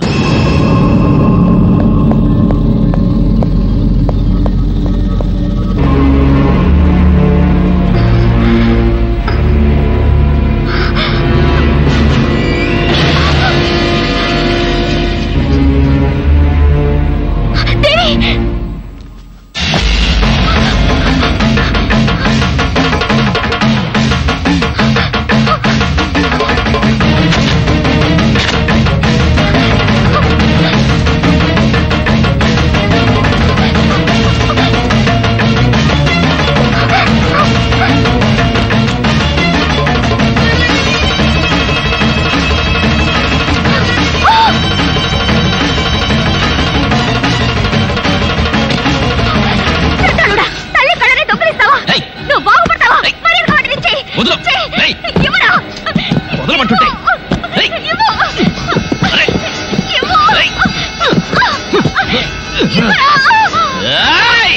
తల్లుడా, తల్లి కళ్ళని దొంగిలిస్తావా నువ్వు బాగుపడతావా మర్యాద కావాలంటే ఇచ్చేయ్. వదలు. ఇచ్చేయ్. ఏయ్. ఇవ్వరా? వదలమంటుంటే. ఏయ్. ఇవ్వు. ఇవ్వు. ఇవ్వరా? ఏయ్!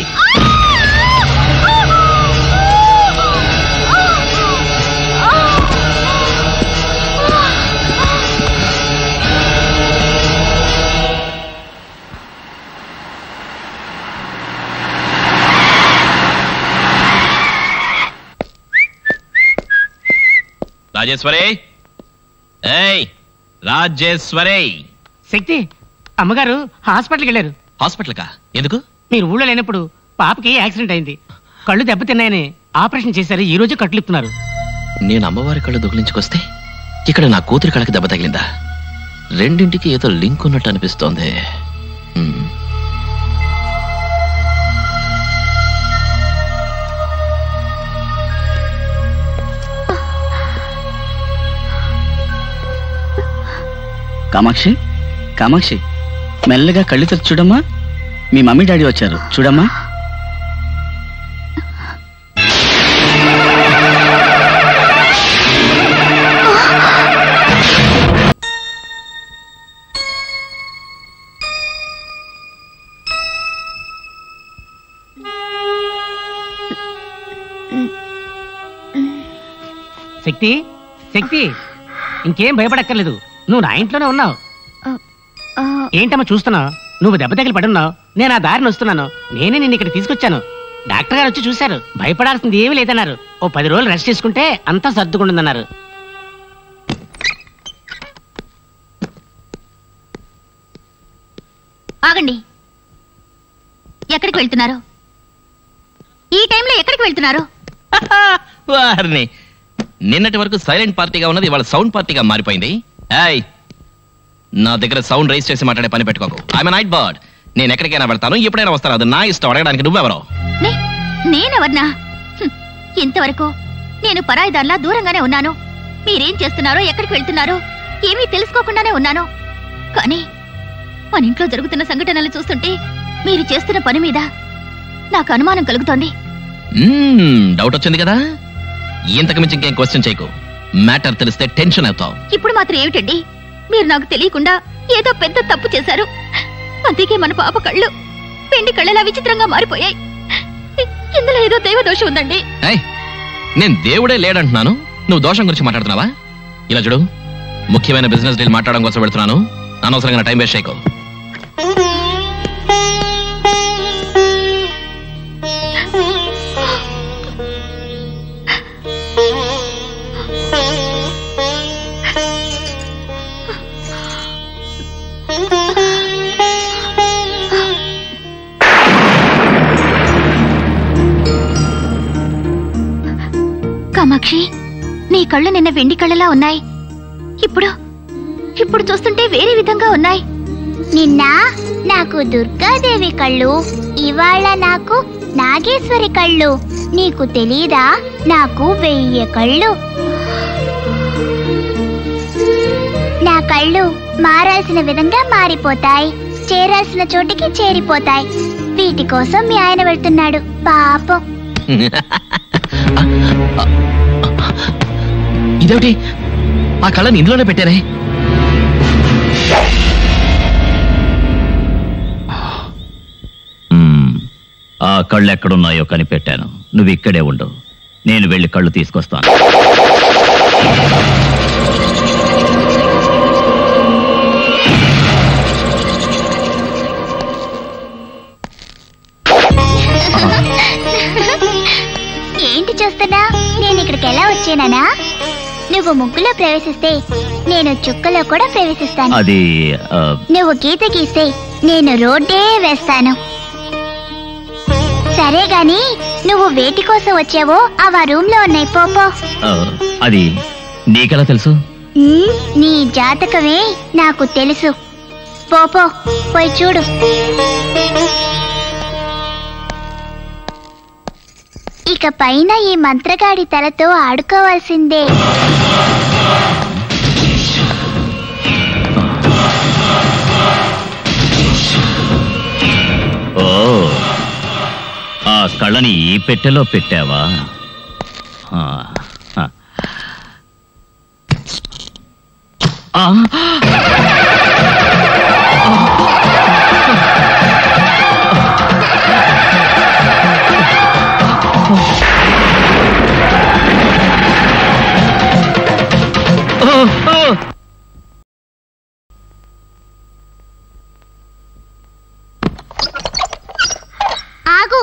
రాజేశ్వరి ఏయ్ రాజేశ్వరి శక్తి అమ్మగారు హాస్పిటల్కి వెళ్ళారు హాస్పిటల్ కా ఎందుకు మీరు ఊళ్ళో లేనప్పుడు పాపకి యాక్సిడెంట్ అయింది కళ్ళు దెబ్బతిన్నాయని ఆపరేషన్ చేశారు ఈ రోజు కట్లిస్తున్నారు నేను అమ్మవారి కళ్ళు దొగిలించుకొస్తే ఇక్కడ నా కూతురి కళ్ళకి దెబ్బ తగిలిందా రెండింటికి ఏదో లింక్ ఉన్నట్టు అనిపిస్తోంది హ్మ్. కామాక్షి కామాక్షి మెల్లగా కళ్ళు తెరిచి చూడమ్మా మీ మమ్మీ డాడీ వచ్చారు చూడమ్మా శక్తి శక్తి ఇంకేం భయపడక్కర్లేదు నువ్వు నా ఇంట్లోనే ఉన్నావు ఏంటమ్మా చూస్తున్నావు నువ్వు దెబ్బ తగిలి పడున్నావు నేను ఆ దారిని వస్తున్నాను నేనే నిన్ను ఇక్కడ తీసుకొచ్చాను డాక్టర్ గారు వచ్చి చూశారు భయపడాల్సింది ఏమీ లేదన్నారు ఓ పది రోజులు రెస్ట్ చేసుకుంటే అంతా సర్దుకుంటుందన్నారు ఆగండి ఎక్కడికి వెళ్తున్నారు ఈ టైంలో ఎక్కడికి వెళ్తున్నారు వారిని నిన్నటి వరకు సైలెంట్ పార్టీగా ఉన్నది ఇవాళ సౌండ్ పార్టీగా మారిపోయింది ఏయ్ నా దగ్గర సౌండ్ రైజ్ చేసి మాట్లాడే పని పెట్టుకోకు ఐఎమ్ నైట్ బర్డ్ నేను ఎక్కడికైనా వెళ్తాను ఎప్పుడైనా వస్తాను అది నా ఇష్టం అడగడానికి నువ్వెవరో నే- నేనెవర్నా హ్మ్. ఇంతవరకు నేను పరాయిదార్లా దూరంగానే ఉన్నాను మీరేం చేస్తున్నారో ఎక్కడికి వెళ్తున్నారో ఏమీ తెలుసుకోకుండానే ఉన్నాను కానీ మన ఇంట్లో జరుగుతున్న సంఘటనలు చూస్తుంటే మీరు చేస్తున్న పని మీద నాకు అనుమానం కలుగుతోంది మ్మ్, డౌట్ వచ్చింది కదా ఇంతకు మించి ఇంకేం క్వశ్చన్ చేయకు మ్యాటర్ తెలిస్తే టెన్షన్ అవుతావు ఇప్పుడు మాత్రం ఏమిటండి మీరు నాకు తెలియకుండా ఏదో పెద్ద తప్పు చేశారు అందుకే మన పాప కళ్ళు పెండి కళ్ళలా విచిత్రంగా మారిపోయాయి ఇ- ఇందులో ఏదో దైవ దోషం ఉందండి ఏయ్ నేను దేవుడే లేడంటున్నాను నువ్వు దోషం గురించి మాట్లాడుతున్నావా ఇలా చూడు ముఖ్యమైన బిజినెస్ డీల్ మాట్లాడడం కోసం పెడుతున్నాను అనవసరంగా టైం వేస్ట్ చేయకు కామాక్షి నీ కళ్ళు నిన్న వెండి కళ్ళలా ఉన్నాయి ఇప్పుడు ఇప్పుడు చూస్తుంటే వేరే విధంగా ఉన్నాయి నిన్న నాకు దుర్గాదేవి కళ్ళు ఇవాళ నాకు నాగేశ్వరి కళ్ళు నీకు తెలీదా నాకు వెయ్యి కళ్ళు నా కళ్ళు మారాల్సిన విధంగా మారిపోతాయి చేరాల్సిన చోటికి చేరిపోతాయి వీటి కోసం మీ ఆయన వెళ్తున్నాడు పాపం ఇదేమిటి ఆ కళ్ళని ఇందులోనే పెట్టారే మ్మ్. ఆ కళ్ళు ఎక్కడున్నాయో కనిపెట్టాను నువ్వు ఇక్కడే ఉండు నేను వెళ్ళి కళ్ళు తీసుకొస్తాను ఏంటి చూస్తున్నా నేను ఇక్కడికి ఎలా వచ్చానా నువ్వు ముగ్గులో ప్రవేశిస్తే నేను చుక్కలో కూడా ప్రవేశిస్తాను అది ఆ, నువ్వు గీత గీస్తే నేను రోడ్డే వేస్తాను సరే గాని నువ్వు వేటి కోసం వచ్చావో అవి ఆ రూమ్ లో ఉన్నాయి పోపో ఆ, అది నీకెలా తెలుసు ఉమ్, నీ జాతకమే నాకు తెలుసు పోపో పోయి చూడు ఇక పైన ఈ మంత్రగాడి తలతో ఆడుకోవాల్సిందే ఓ ఆ కళ్ళని ఈ పెట్టెలో పెట్టావా ఆ, ఆ. ఆ, ఓ, ఓ. ఆగు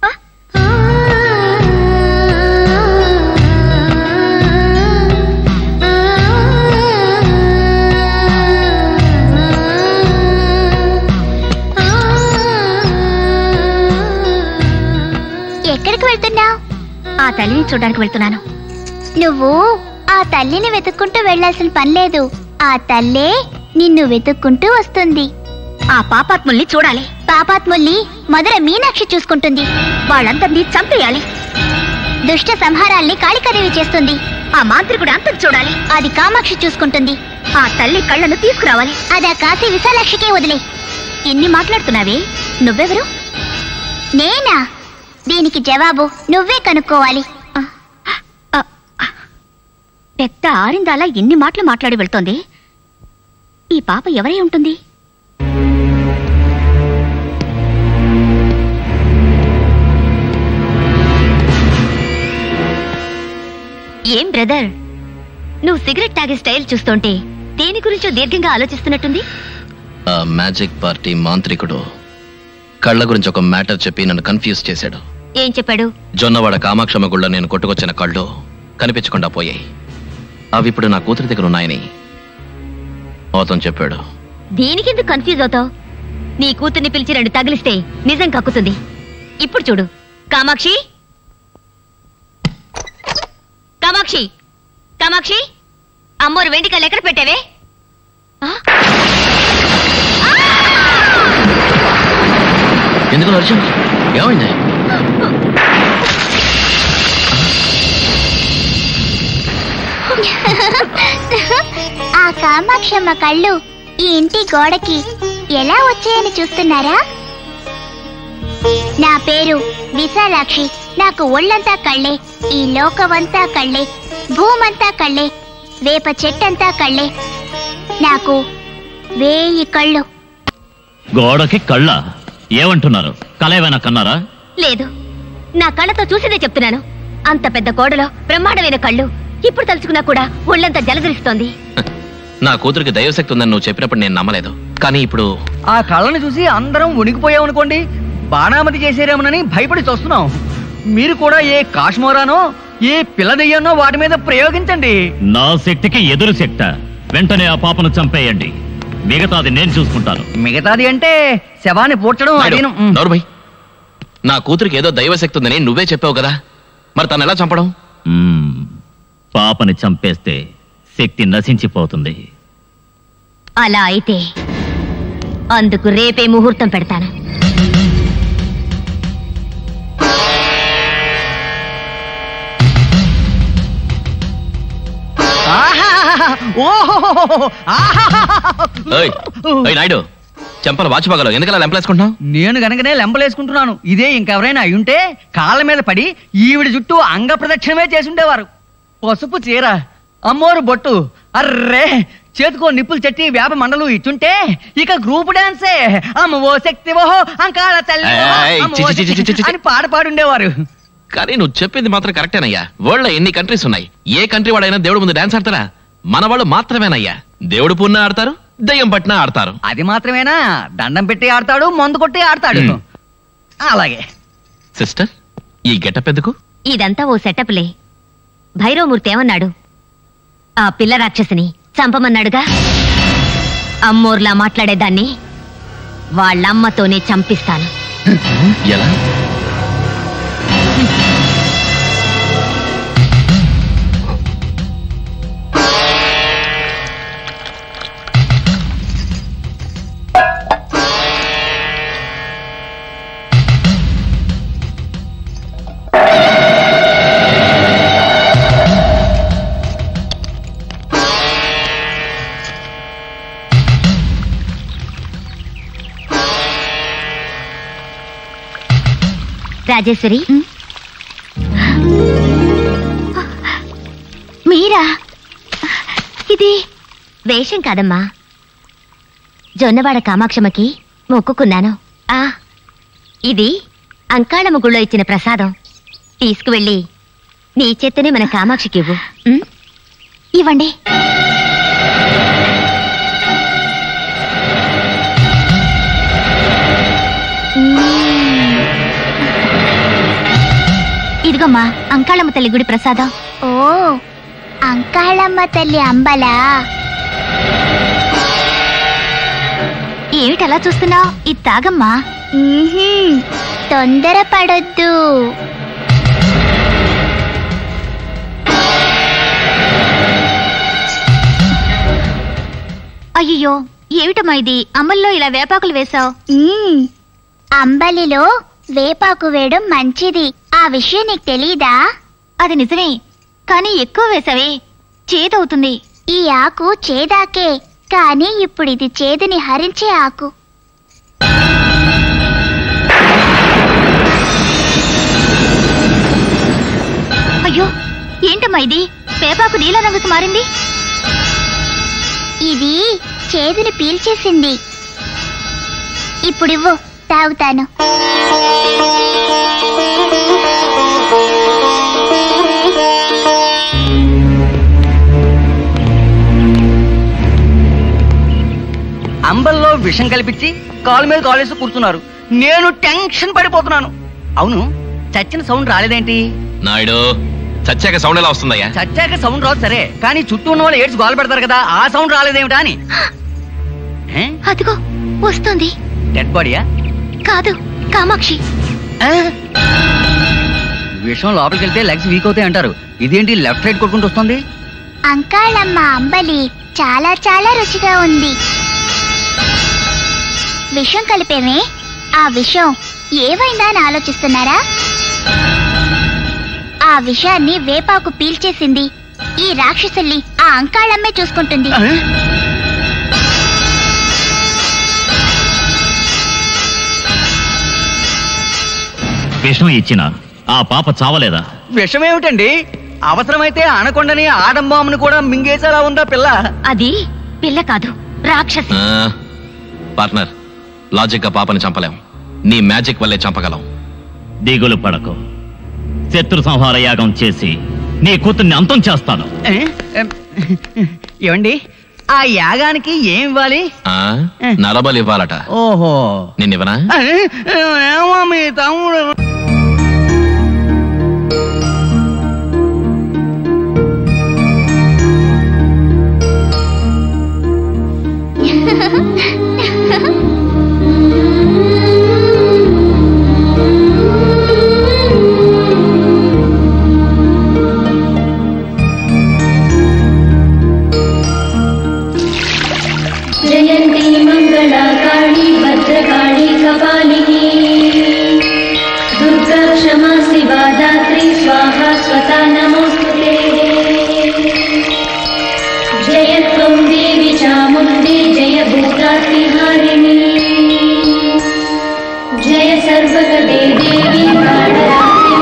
ఎక్కడికి వెళ్తున్నావు ఆ తల్లిని చూడడానికి వెళ్తున్నాను నువ్వు ఆ తల్లిని వెతుక్కుంటూ వెళ్ళాల్సిన పని లేదు ఆ తల్లే నిన్ను వెతుక్కుంటూ వస్తుంది ఆ పాపాత్ముల్ని చూడాలి పాపాత్ముల్ని మొదట మీనాక్షి చూసుకుంటుంది వాళ్ళందరినీ చంపేయాలి దుష్ట సంహారాల్ని కాళికాదేవి చేస్తుంది ఆ మాంత్రికుడు అంతం చూడాలి అది కామాక్షి చూసుకుంటుంది ఆ తల్లి కళ్ళను తీసుకురావాలి అది ఆ కాశీ విశాలాక్షికే వదిలే ఎన్ని మాట్లాడుతున్నావే నువ్వెవరు నేనా దీనికి జవాబు నువ్వే కనుక్కోవాలి పెద్ద ఆరిందాలా ఎన్ని మాటలు మాట్లాడి వెళ్తోంది ఈ పాప ఎవరై ఉంటుంది ఏం బ్రదర్ నువ్వు సిగరెట్ తాగే స్టైల్ చూస్తుంటే దేని గురించో దీర్ఘంగా ఆలోచిస్తున్నట్టుంది ఆ మ్యాజిక్ పార్టీ మాంత్రికుడు కళ్ళ గురించి ఒక మ్యాటర్ చెప్పి నన్ను కన్ఫ్యూజ్ చేశాడు ఏం చెప్పాడు జొన్నవాడ కామాక్షమ్మ గుళ్ళ నేను కొట్టుకొచ్చిన కళ్ళు కనిపించకుండా పోయాయి అవి ఇప్పుడు నా కూతురి దగ్గర ఉన్నాయని అతను చెప్పాడు దీనికెందుకు కన్ఫ్యూజ్ అవుతావు నీ కూతుర్ని పిలిచి రెండు తగిలిస్తే నిజం కక్కుతుంది ఇప్పుడు చూడు కామాక్షి కామాక్షి కామాక్షి అమ్మోరు వెండికలు ఎక్కడ పెట్టావే ఎందుకు నడిచావు ఏమైంది ఆ కామాక్షమ్మ కళ్ళు ఈ ఇంటి గోడకి ఎలా వచ్చాయని చూస్తున్నారా నా పేరు విశాలాక్షి నాకు ఒళ్ళంతా కళ్ళే ఈ లోకమంతా కళ్ళే భూమంతా కళ్ళే వేప చెట్టంతా కళ్ళే నాకు వేయి కళ్ళు గోడకి కళ్ళ ఏమంటున్నారు కళ ఏమైనా కన్నారా లేదు నా కళ్ళతో చూసిందే చెప్తున్నాను అంత పెద్ద కోడలో బ్రహ్మాండమైన కళ్ళు ఇప్పుడు తలుచుకున్నా కూడా ఒళ్ళంతా జలధరిస్తోంది నా కూతురికి దైవశక్తి ఉందని నువ్వు చెప్పినప్పుడు నేను నమ్మలేదు కానీ ఇప్పుడు ఆ కళ్ళని చూసి అందరం వణికిపోయామనుకోండి బాణామతి చేసేరేమోనని భయపడి చూస్తున్నాం మీరు కూడా ఏ కాశ్మోరానో ఏ పిల్లదెయ్యానో వాటి మీద ప్రయోగించండి నా శక్తికి ఎదురు శక్త వెంటనే ఆ పాపను చంపేయండి మిగతాది నేను చూసుకుంటాను మిగతాది అంటే శవాన్ని పూడ్చడం నాయుడు, అదేను నోరుమై. నా కూతురికి ఏదో దైవశక్తి ఉందని నువ్వే చెప్పావు కదా మరి తను ఎలా చంపడం మ్మ్. పాపని చంపేస్తే శక్తి నశించిపోతుంది అలా అయితే అందుకు రేపే ముహూర్తం పెడతాను ఓయ్ ఓయ్ నాయుడు చెంపలు వాచిపోగలవు ఎందుకలా లెంపలేసుకుంటున్నావు నేను గనకనే లెంపలేసుకుంటున్నాను ఇదే ఇంకెవరైనా అయ్యుంటే కాళ్ళ మీద పడి ఈవిడ చుట్టూ అంగ ప్రదక్షిణమే చేసుండేవారు పసుపు చీర అమ్మోరు బొట్టు అర్రే చేతుకో నిప్పులు చెట్టి వేప మండలు ఇచ్చుంటే ఇక గ్రూప్ డాన్సే అమ్మ ఓ శక్తి ఓహో అంకాళ తల్లి ఓహో, ఏయ్, అమ్మ చి, ఓ చి, చి, చి, చి, శక్తి చి. అని పాట పాడుండేవారు కానీ నువ్వు చెప్పింది మాత్రం కరెక్టేనయ్యా వరల్డ్ లో ఎన్ని కంట్రీస్ ఉన్నాయి ఏ కంట్రీ వాడైనా దేవుడు ముందు డాన్స్ ఆడతారా మన వాళ్ళు మాత్రమేనయ్యా దేవుడు పూర్ణ ఆడతారు దయ్యం పట్టిన ఆడతారు అది మాత్రమేనా దండం పెట్టి ఆడతాడు మందు కొట్టి ఆడతాడు మ్. అలాగే సిస్టర్ ఈ గెటప్ ఎందుకు ఇదంతా ఓ సెటప్లే భైరవమూర్తి ఏమన్నాడు ఆ పిల్ల రాక్షసిని చంపమన్నాడుగా అమ్మోర్లా మాట్లాడేదాన్ని వాళ్ళమ్మతోనే చంపిస్తాను ఎలా రాజేశ్వరి మీరా ఇది వేషం కాదమ్మా జొన్నవాడ కామాక్షమ్మకి మొక్కుకున్నాను ఆ ఇది అంకాళమ్మ గుళ్ళో ఇచ్చిన ప్రసాదం తీసుకువెళ్ళి నీ చేత్తనే మన కామాక్షికి ఇవ్వు ఉం? ఇవ్వండి ఇదిగోమ్మా అంకాళమ్మ తల్లి గుడి ప్రసాదం ఓ అంకాళమ్మ తల్లి అంబలా ఏమిటి అలా చూస్తున్నావు ఇది తాగమ్మా తొందరపడొద్దు అయ్యో ఏమిటమ్మా ఇది అమ్మల్లో ఇలా వేపాకులు వేశావు మ్మ్. అంబలిలో వేపాకు వేయడం మంచిది ఆ విషయం నీకు తెలీదా అది నిజమే కానీ ఎక్కువ వేసావే చేదవుతుంది ఈ ఆకు చేదాకే కానీ ఇప్పుడు ఇది చేదుని హరించే ఆకు అయ్యో ఏంటమ్మా ఇది వేపాకు నీల రంగుకు మారింది ఇది చేదుని పీల్చేసింది ఇప్పుడివ్వు తాగుతాను అంబల్లో విషం కల్పించి కాలు మీద కాలేసి కూర్చున్నారు నేను టెన్షన్ పడిపోతున్నాను అవును చచ్చిన సౌండ్ రాలేదేంటి నాయుడు చచ్చాక సౌండ్ ఎలా వస్తుందయ్యా చచ్చాక సౌండ్ రాదు సరే కానీ చుట్టూ ఉన్న వాళ్ళు ఏడ్చి గోల పెడతారు కదా ఆ సౌండ్ రాలేదేమిటా అని అదిగో వస్తుంది డెడ్ బాడీయా కాదు కామాక్షి విషం లోపలికి వెళ్తే లెగ్స్ వీక్ అవుతాయి అంటారు ఇదేంటి లెఫ్ట్ రైట్ కొట్టుకుంటూ వస్తుంది అంకాళమ్మ అంబలి చాలా చాలా రుచిగా ఉంది విషం కలిపేమే ఆ విషం ఏమైందా అని ఆలోచిస్తున్నారా ఆ విషాన్ని వేపాకు పీల్చేసింది ఈ రాక్షసుల్ని ఆ అంకాళమ్మే చూసుకుంటుంది విషం ఇచ్చిన ఆ పాప చావలేదా విషం ఏమిటండి అవసరమైతే అనకొండని ఆడంబాముని కూడా మింగేసేలా ఉందా పిల్ల అది పిల్ల కాదు రాక్షసి పార్ట్నర్ లాజిక్ గా పాపని చంపలేం నీ మ్యాజిక్ వల్లే చంపగలం దిగులు పడకు శత్రు సంహార యాగం చేసి నీ కూతుర్ని అంతం చేస్తాను ఏ? ఎం, ఏమండి ఆ యాగానికి ఏం ఇవ్వాలి ఆ నరబలి ఇవ్వాలట ఓహో నిన్నివనా ఏ, ఏమో మీ తమ్ముడు జయంతి మంగళకాళి भद्रकाली कपालिनी दुर्गा क्षमा शिवा दात्री स्वाहा स्वता नमोऽस्तु ते जय त्वं देवी चामुण्डी जय भूतातिहारिणी जय सर्वगदे देवी काळरात्रि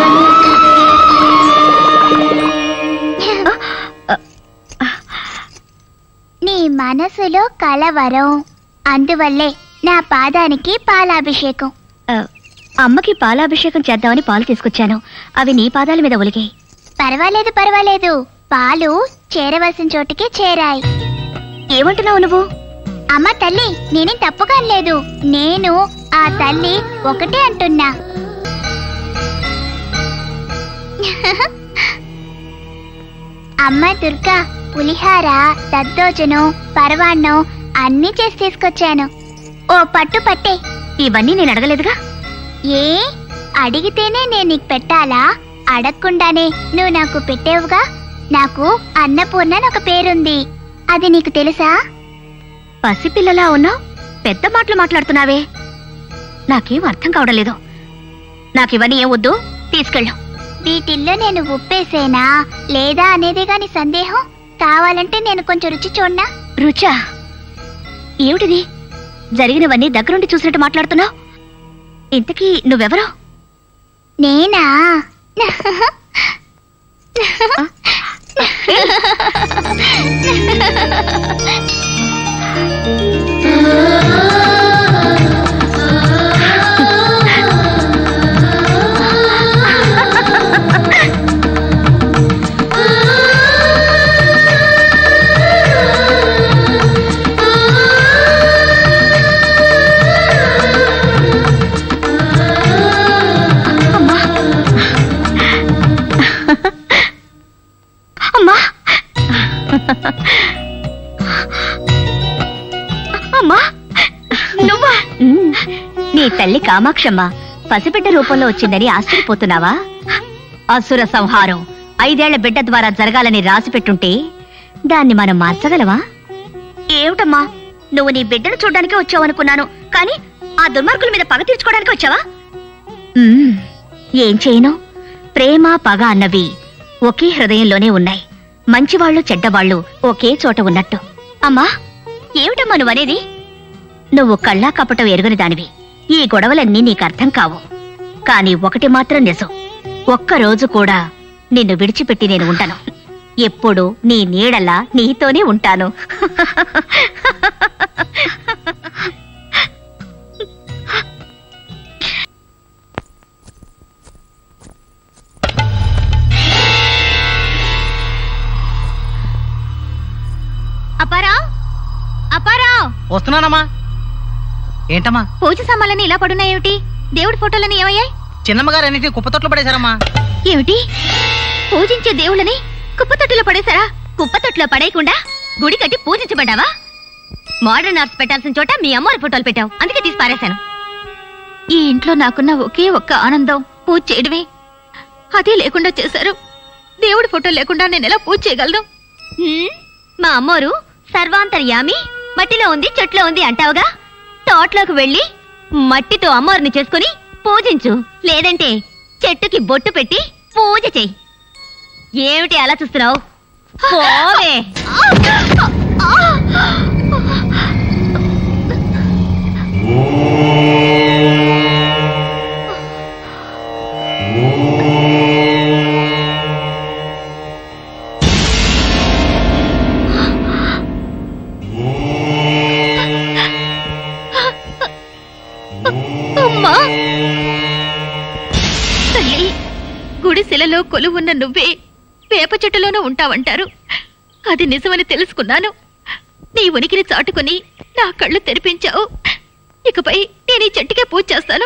నీ మనసులో కలవరం అందువల్లే నా పాదానికి పాలాభిషేకం అమ్మకి పాలాభిషేకం చేద్దామని పాలు తీసుకొచ్చాను అవి నీ పాదాల మీద ఒలిగాయి పర్వాలేదు పర్వాలేదు పాలు చేరవలసిన చోటికి చేరాయి ఏమంటున్నావు నువ్వు అమ్మ తల్లి నేనేం తప్పుగా లేదు నేను ఆ తల్లి ఒకటే అంటున్నా అమ్మ దుర్గా పులిహార దద్దోజనం పరవాన్నం అన్నీ చేసి తీసుకొచ్చాను ఓ పట్టు పట్టే ఇవన్నీ నేను అడగలేదుగా ఏ అడిగితేనే నేను నీకు పెట్టాలా అడగకుండానే నువ్వు నాకు పెట్టేవుగా నాకు అన్నపూర్ణ అని ఒక పేరుంది అది నీకు తెలుసా పసిపిల్లలా ఉన్నావు పెద్ద మాటలు మాట్లాడుతున్నావే నాకేం అర్థం కావడం లేదు నాకివన్నీ ఏం వద్దు తీసుకెళ్ళు వీటిల్లో నేను ఉప్పేసేనా లేదా అనేదే గాని సందేహం కావాలంటే నేను కొంచెం రుచి చూడనా రుచా ఏమిటిది జరిగినవన్నీ దగ్గరుండి చూసినట్టు మాట్లాడుతున్నావు ఇంతకీ నువ్వెవరు నేనా అమ్మా అమ్మా నువ్వా నీ తల్లి కామాక్షమ్మ పసిబిడ్డ రూపంలో వచ్చిందని ఆశ్చర్యపోతున్నావా అసుర సంహారం ఐదేళ్ల బిడ్డ ద్వారా జరగాలని రాసిపెట్టుంటే దాన్ని మనం మార్చగలవా ఏమిటమ్మా నువ్వు నీ బిడ్డను చూడ్డానికే వచ్చావనుకున్నాను కానీ ఆ దుర్మార్గుల మీద పగ తీర్చుకోవడానికి వచ్చావా ఉమ్, ఏం చేయను ప్రేమ పగ అన్నవి ఒకే హృదయంలోనే ఉన్నాయి మంచివాళ్ళు చెడ్డవాళ్ళు ఒకే చోట ఉన్నట్టు అమ్మా ఏమిటమ్మా నువ్వనేది నువ్వు కళ్ళా కపటం ఎరుగని దానివి ఈ గొడవలన్నీ నీకు అర్థం కావు కాని ఒకటి మాత్రం నిజం ఒక్కరోజు కూడా నిన్ను విడిచిపెట్టి నేను ఉంటాను ఎప్పుడు నీ నీడలా నీతోనే ఉంటాను అపారా అపారా వస్తున్నానమ్మా ఏంటమ్మా పూజ సామాన్లన్నీ ఇలా పడున్నాయేమిటి దేవుడి ఫోటోలని ఏమయ్యాయి చిన్నమ్మగారు అన్నిటిని కుప్పతొట్లు పడేశారమ్మా ఏమిటి పూజించే దేవుళ్ళని కుప్పతొట్టులో పడేశారా కుప్పతొట్టులో పడేయకుండా గుడి కట్టి పూజించబడ్డావా మోడర్న్ ఆర్ట్స్ పెట్టాల్సిన చోట మీ అమ్మవారి ఫోటోలు పెట్టావు అందుకే తీసి పారేశాను ఈ ఇంట్లో నాకున్న ఒకే ఒక్క ఆనందం పూజ చేయడమే అదే లేకుండా చేశారు దేవుడి ఫోటో లేకుండా నేను ఎలా పూజ చేయగలను మా అమ్మోరు సర్వాంతర్యామి మట్టిలో ఉంది చెట్లో ఉంది అంటావుగా తోటలోకి వెళ్ళి మట్టితో అమ్మవారిని చేసుకుని పూజించు లేదంటే చెట్టుకి బొట్టు పెట్టి పూజ చెయ్యి ఏమిటి అలా చూస్తున్నావు పోవే అమ్మా తల్లి గుడిసెలలో కొలువున్న నువ్వే వేప చెట్టులోనూ ఉంటావంటారు అది నిజమని తెలుసుకున్నాను నీ ఉనికిని చాటుకుని నా కళ్ళు తెరిపించావు ఇకపై నేను ఈ చెట్టుకే పూజ చేస్తాను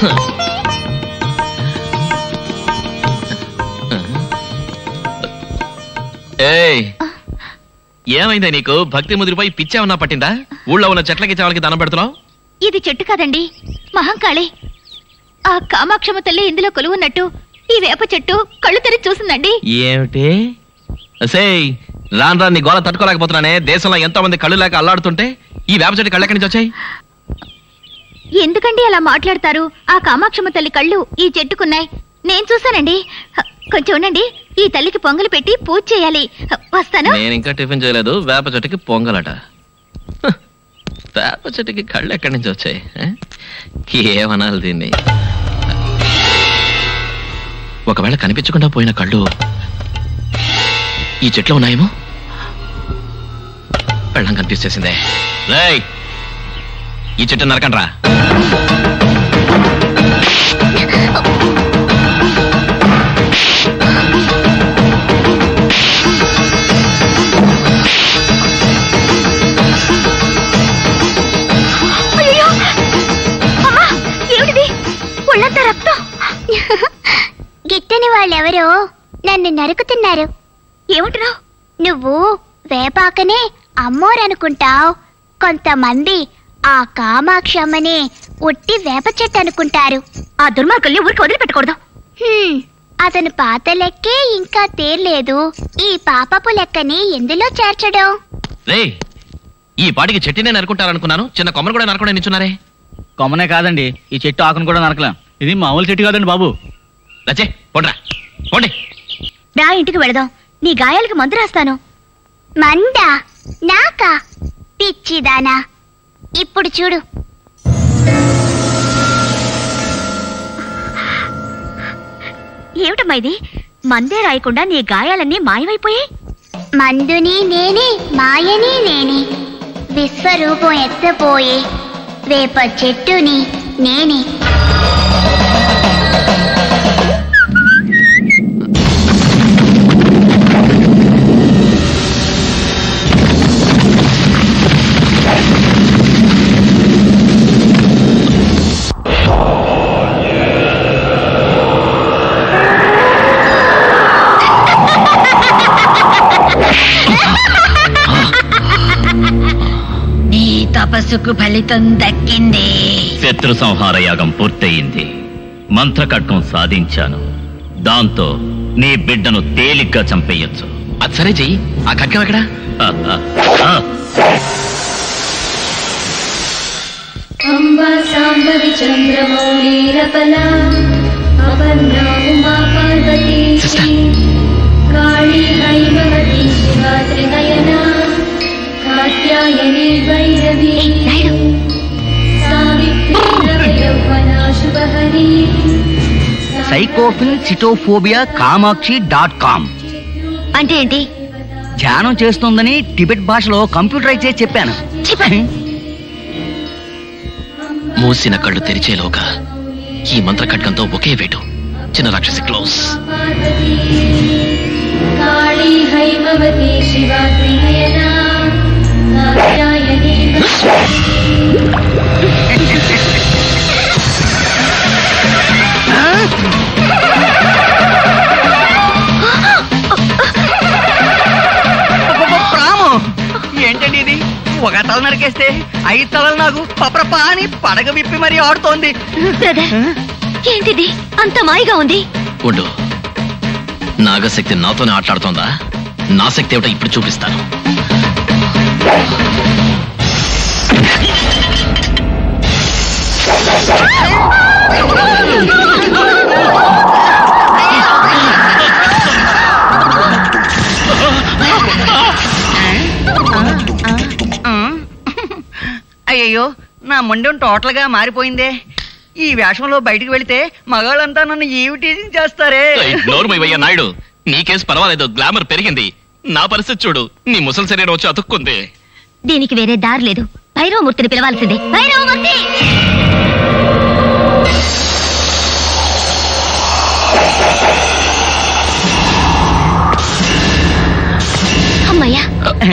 ఏయ్ ఏమైందా నీకు భక్తి ముదిరిపోయి పిచ్చేమన్నా పట్టిందా ఊళ్ళో ఉన్న చెట్లకి చెవలకి దండం పెడుతున్నావు ఇది చెట్టు కాదండి మహంకాళి ఆ కామాక్షమ్మ తల్లి ఇందులో కొలువున్నట్టు ఈ వేప చెట్టు కళ్ళు తెరిచి చూసిందండి ఏమిటి సేయ్ రాను రాను నీ గోల తట్టుకోలేకపోతున్నానే దేశంలో ఎంతో మంది కళ్ళు లేక అల్లాడుతుంటే ఈ వేప చెట్టు కళ్ళెక్కడి నుంచి వచ్చాయి ఎందుకండి అలా మాట్లాడతారు ఆ కామాక్షమ్మ తల్లి కళ్ళు ఈ చెట్టుకున్నాయి నేను చూశానండి హ, కొంచెం ఉండండి ఈ తల్లికి పొంగలు పెట్టి పూజ చేయాలి హ, వస్తాను నేను ఇంకా టిఫిన్ చేయలేదు వేప చెట్టుకి పొంగలట హ, వేప చెట్టుకి కళ్ళు ఎక్కడి నుంచి వచ్చాయి ఆ? ఏమనాలి దీన్ని ఒకవేళ కనిపించకుండా పోయిన కళ్ళు ఈ చెట్లో ఉన్నాయేమో పెళ్ళం కనిపించేసిందే రేయ్ ఈ చెట్టు నరకండ్రా అయ్యో అమ్మా ఏమిటిది ఒళ్ళంతా రక్తం గిట్టని వాళ్ళెవరో నన్ను నరుకుతున్నారు ఏమంటున్నావు నువ్వు వేపాకనే అమ్మోరనుకుంటావు కొంతమంది ఆ కామాక్షమ్మనే ఉట్టి వేప చెట్టు అనుకుంటారు ఆ దుర్మార్గుల్ని ఊరికి వదిలిపెట్టకూడదు హ్మ్, అతను పాత లెక్కే ఇంకా తీర్లేదు ఈ పాపపు లెక్కని ఎందులో చేర్చడం రేయ్ ఈ పాటికి చెట్టునే నరుకుంటారనుకున్నాను చిన్న కొమ్మను కూడా నరకుండా నిల్చున్నారే కొమ్మనే కాదండి ఈ చెట్టు ఆకును కూడా నరకలేం ఇది మామూలు చెట్టు కాదండి బాబు రచే పోండ్రా పోండి నా ఇంటికి వెళదాం నీ గాయాలకి మందు రాస్తాను మందా నాకా పిచ్చిదానా ఇప్పుడు చూడు ఏమిటమ్మా ఇది మందే రాయకుండా నీ గాయాలన్నీ మాయమైపోయాయి మందుని నేనే మాయని నేనే విశ్వరూపం ఎత్తపోయే వేప చెట్టుని నేనే నీ తపస్సుకు ఫలితం దక్కింది శత్రు సంహార యాగం పూర్తయింది మంత్రకట్కం సాధించాను దాంతో నీ బిడ్డను తేలిగ్గా చంపేయొచ్చు అది సరే చెయ్యి ఆ ఖడ్గం ఎక్కడా अम्बा साम्बवि चन्द्रमौळीरपला अपन्ना उमा पार्वती काळी हैमवती शिवा त्रिनयना कात्यायनी भैरवी सावित्री नवयौवना शुभहरी సైకోఫిల్ సిటోఫోబియా కామాక్షి డాట్ కామ్ అంటే ఏంటి ధ్యానం చేస్తోందని టిబెట్ భాషలో కంప్యూటరైజ్ చేసి చెప్పాను మూసిన కళ్ళు తెరిచేలోగా ఈ మంత్ర ఖడ్గంతో ఒకే వేటు చిన్న రాక్షసి క్లోజ్ काळी हैमवती शिवा त्रिनयना कात्यायनी ప్రాము ఏంటండి ఇది ఒక తల నరికేస్తే ఐదు తలలు నాకు పప్రపా అని పడగ విప్పి మరీ ఆడుతోంది బ్రదర్ ఏంటిది అంత మాయగా ఉంది ఉండు నాగశక్తి నాతోనే ఆటలాడుతోందా నా శక్తి ఏమిటో ఇప్పుడు చూపిస్తాను అయ్యయ్యో నా మొండెం టోటల్ గా మారిపోయిందే ఈ వేషంలో బయటికి వెళితే మగాళ్ళంతా నన్ను ఏమి టీజింగ్ చేస్తారే ఏయ్, నోరు మూయవయ్యా నాయుడు నీ కేసు పర్వాలేదు గ్లామర్ పెరిగింది నా పరిస్థితి చూడు నీ ముసలి శరీరం వచ్చి అతుక్కుంది దీనికి వేరే దారి లేదు భైరవమూర్తిని పిలవాల్సిందే భైరవమూర్తి అమ్మయ్యా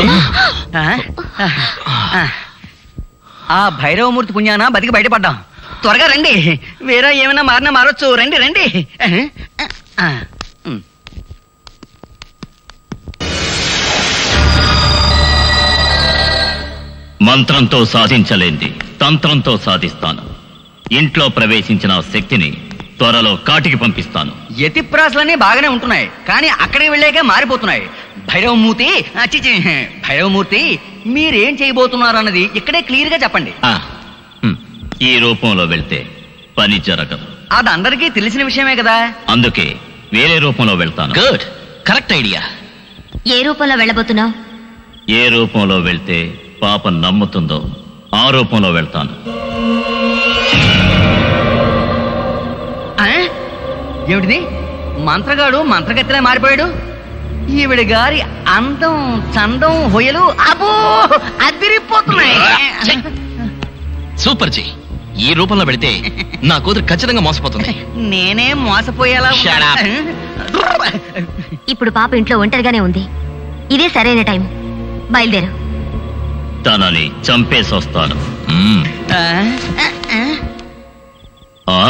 ఆ? ఆ భైరవమూర్తి పుణ్యాన బతికి బయటపడ్డాం త్వరగా రండి వేరే ఏమైనా మారినా మారొచ్చు రండి రండి ఆ, ఉమ్. మంత్రంతో సాధించలేంది తంత్రంతో సాధిస్తాను ఇంట్లో ప్రవేశించిన ఆ శక్తిని త్వరలో కాటికి పంపిస్తాను యతిప్రాసులన్నీ బాగానే ఉంటున్నాయి కానీ అక్కడికి వెళ్ళాక మారిపోతున్నాయి భైరవమూర్తి ఆ, చి, చి, భైరవమూర్తి మీరేం చేయబోతున్నారు అన్నది ఇక్కడే క్లియర్ గా చెప్పండి ఆ, హ్మ్. ఈ రూపంలో వెళ్తే పని జరగదు అది అందరికీ తెలిసిన విషయమే కదా అందుకే వేరే రూపంలో వెళ్తాను గుడ్ కరెక్ట్ ఐడియా ఏ రూపంలో వెళ్ళబోతున్నావు ఏ రూపంలో వెళ్తే పాప నమ్ముతుందో ఆ రూపంలో వెళ్తాను ఆ? ఏమిటిది మంత్రగాడు మంత్రగతిలా మారిపోయాడు ఈవిడ గారి అందం చందం హొయలు అబ్బో అదిరిపోతున్నాయి సూపర్ జీ ఈ రూపంలో పెడితే నా కూతురు ఖచ్చితంగా మోసపోతుంది నేనే మోసపోయేలా Shut up. ఇప్పుడు పాప ఇంట్లో ఒంటరిగానే ఉంది ఇదే సరైన టైం బయలుదేరు తనని చంపేసి వస్తాను మ్మ్. ఆ? ఆ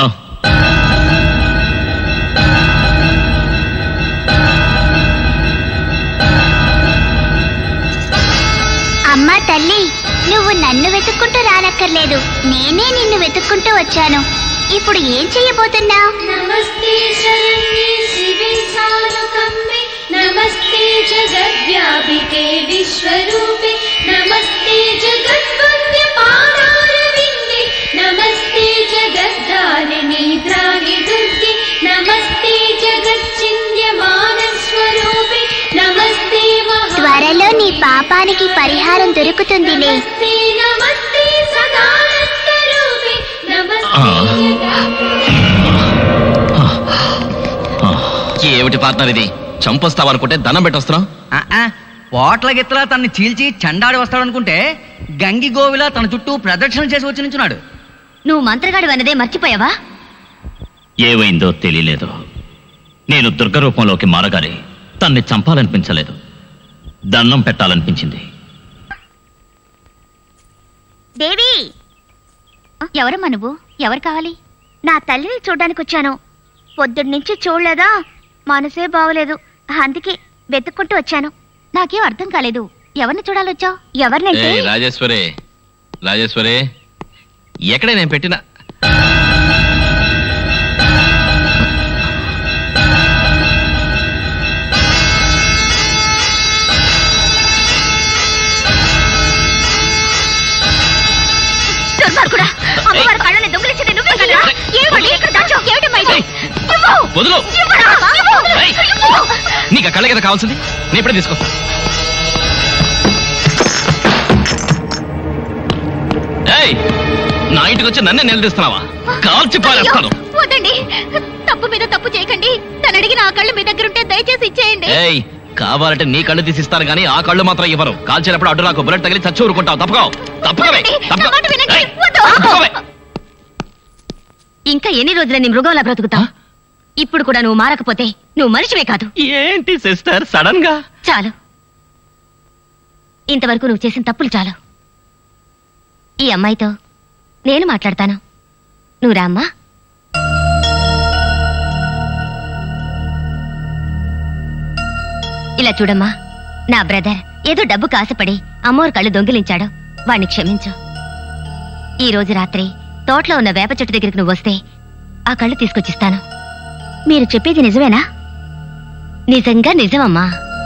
అమ్మా తల్లి నువ్వు నన్ను వెతుక్కుంటూ రానక్కర్లేదు నేనే నిన్ను వెతుక్కుంటూ వచ్చాను ఇప్పుడు ఏం చెయ్యబోతున్నావు नमस्ते शरण्ये शिवे सानुकम्बे नमस्ते जगद्व्यापिके विश्वरूपे नमस्ते जगद्वन्द्य पादारविन्दे नमस्ते जगद्धारिणि द्राणि दुर्गे नमस्ते जगच्चिन्त्यमानस्वरूपे नमस्ते త్వరలో నీ పాపానికి పరిహారం దొరుకుతుందిలే नमस्ते नमस्ते सदानन्दरूपे नमस्ते ఏమిటి పార్ట్నర్ ఇది చంపొస్తావనుకుంటే దండం పెట్టొస్తున్నావు ఆ, ఆ, పోట్ల గిత్తలా తన్ని చీల్చి చండాడి వస్తాడనుకుంటే గంగి గోవిలా తన చుట్టూ ప్రదక్షిణ చేసి వచ్చి నించున్నాడు నువ్వు మంత్రగాడు అన్నదే మర్చిపోయావా ఏమైందో తెలియలేదు నేను దుర్గ రూపంలోకి మారగానే తన్ని చంపాలనిపించలేదు దండం పెట్టాలనిపించింది దేవి ఎవరమ్మా నువ్వు ఎవరు కావాలి నా తల్లిని చూడడానికి వచ్చాను పొద్దున్నుంచి చూడలేదా మనసే బాగలేదు అందుకే వెతుక్కుంటూ వచ్చాను నాకేం అర్థం కాలేదు ఎవరిని చూడాలొచ్చావు ఎవరినంటే ఏయ్ రాజేశ్వరి రాజేశ్వరి ఎక్కడే నేను పెట్టిన దుర్మార్గుడా అమ్మవారి కళ్ళని దొంగిలించింది నువ్వే కదా ఏమండి ఇక్కడ దాచావు ఏమిటమ్మా ఇది ఇవ్వు! వదులు ఇవ్వరా? ఇవ్వు! ఏయ్! ఇవ్వు! నీకు ఆ కళ్ళ కదా కావాల్సింది నేను ఇప్పుడే తీసుకొస్తా ఏయ్ నా ఇంటికి వచ్చి నన్నే నిలదీస్తున్నావా కాల్చి పారేస్తాను అయ్యో, వద్దండి తప్పు మీద తప్పు చేయకండి తను అడిగిన ఆ కళ్ళు మీ దగ్గర ఉంటే దయచేసి ఇచ్చేయండి ఏయ్ కావాలంటే నీ కళ్ళు తీసిస్తాను కానీ ఆ కళ్ళు మాత్రం ఇవ్వరు కాల్చేటప్పుడు అడ్డు నాకు బుల్లెట్ తగిలి చచ్చి ఊరుకుంటావు తప్పుకో తప్పుకోవే వద్దండి, నా తప్పుకో మాట వినండి. ఏయ్, వద్దు. తప్పుకోవే. ఇంకా ఎన్ని రోజులని మృగంలా బ్రతుకుతావు ఇప్పుడు కూడా నువ్వు మారకపోతే నువ్వు మనిషివే కాదు ఏంటి సిస్టర్ సడన్ గా చాలు ఇంతవరకు నువ్వు చేసిన తప్పులు చాలు ఈ అమ్మాయితో నేను మాట్లాడతాను నువ్వు రామ్మా ఇలా చూడమ్మా నా బ్రదర్ ఏదో డబ్బు కాసపడి అమ్మోరు కళ్ళు దొంగిలించాడు వాణ్ణి క్షమించు ఈ రోజు రాత్రి తోటలో ఉన్న వేప చెట్టు దగ్గరికి నువ్వు వస్తే ఆ కళ్ళు తీసుకొచ్చిస్తాను మీరు చెప్పేది నిజమేనా నిజంగా నిజమమ్మా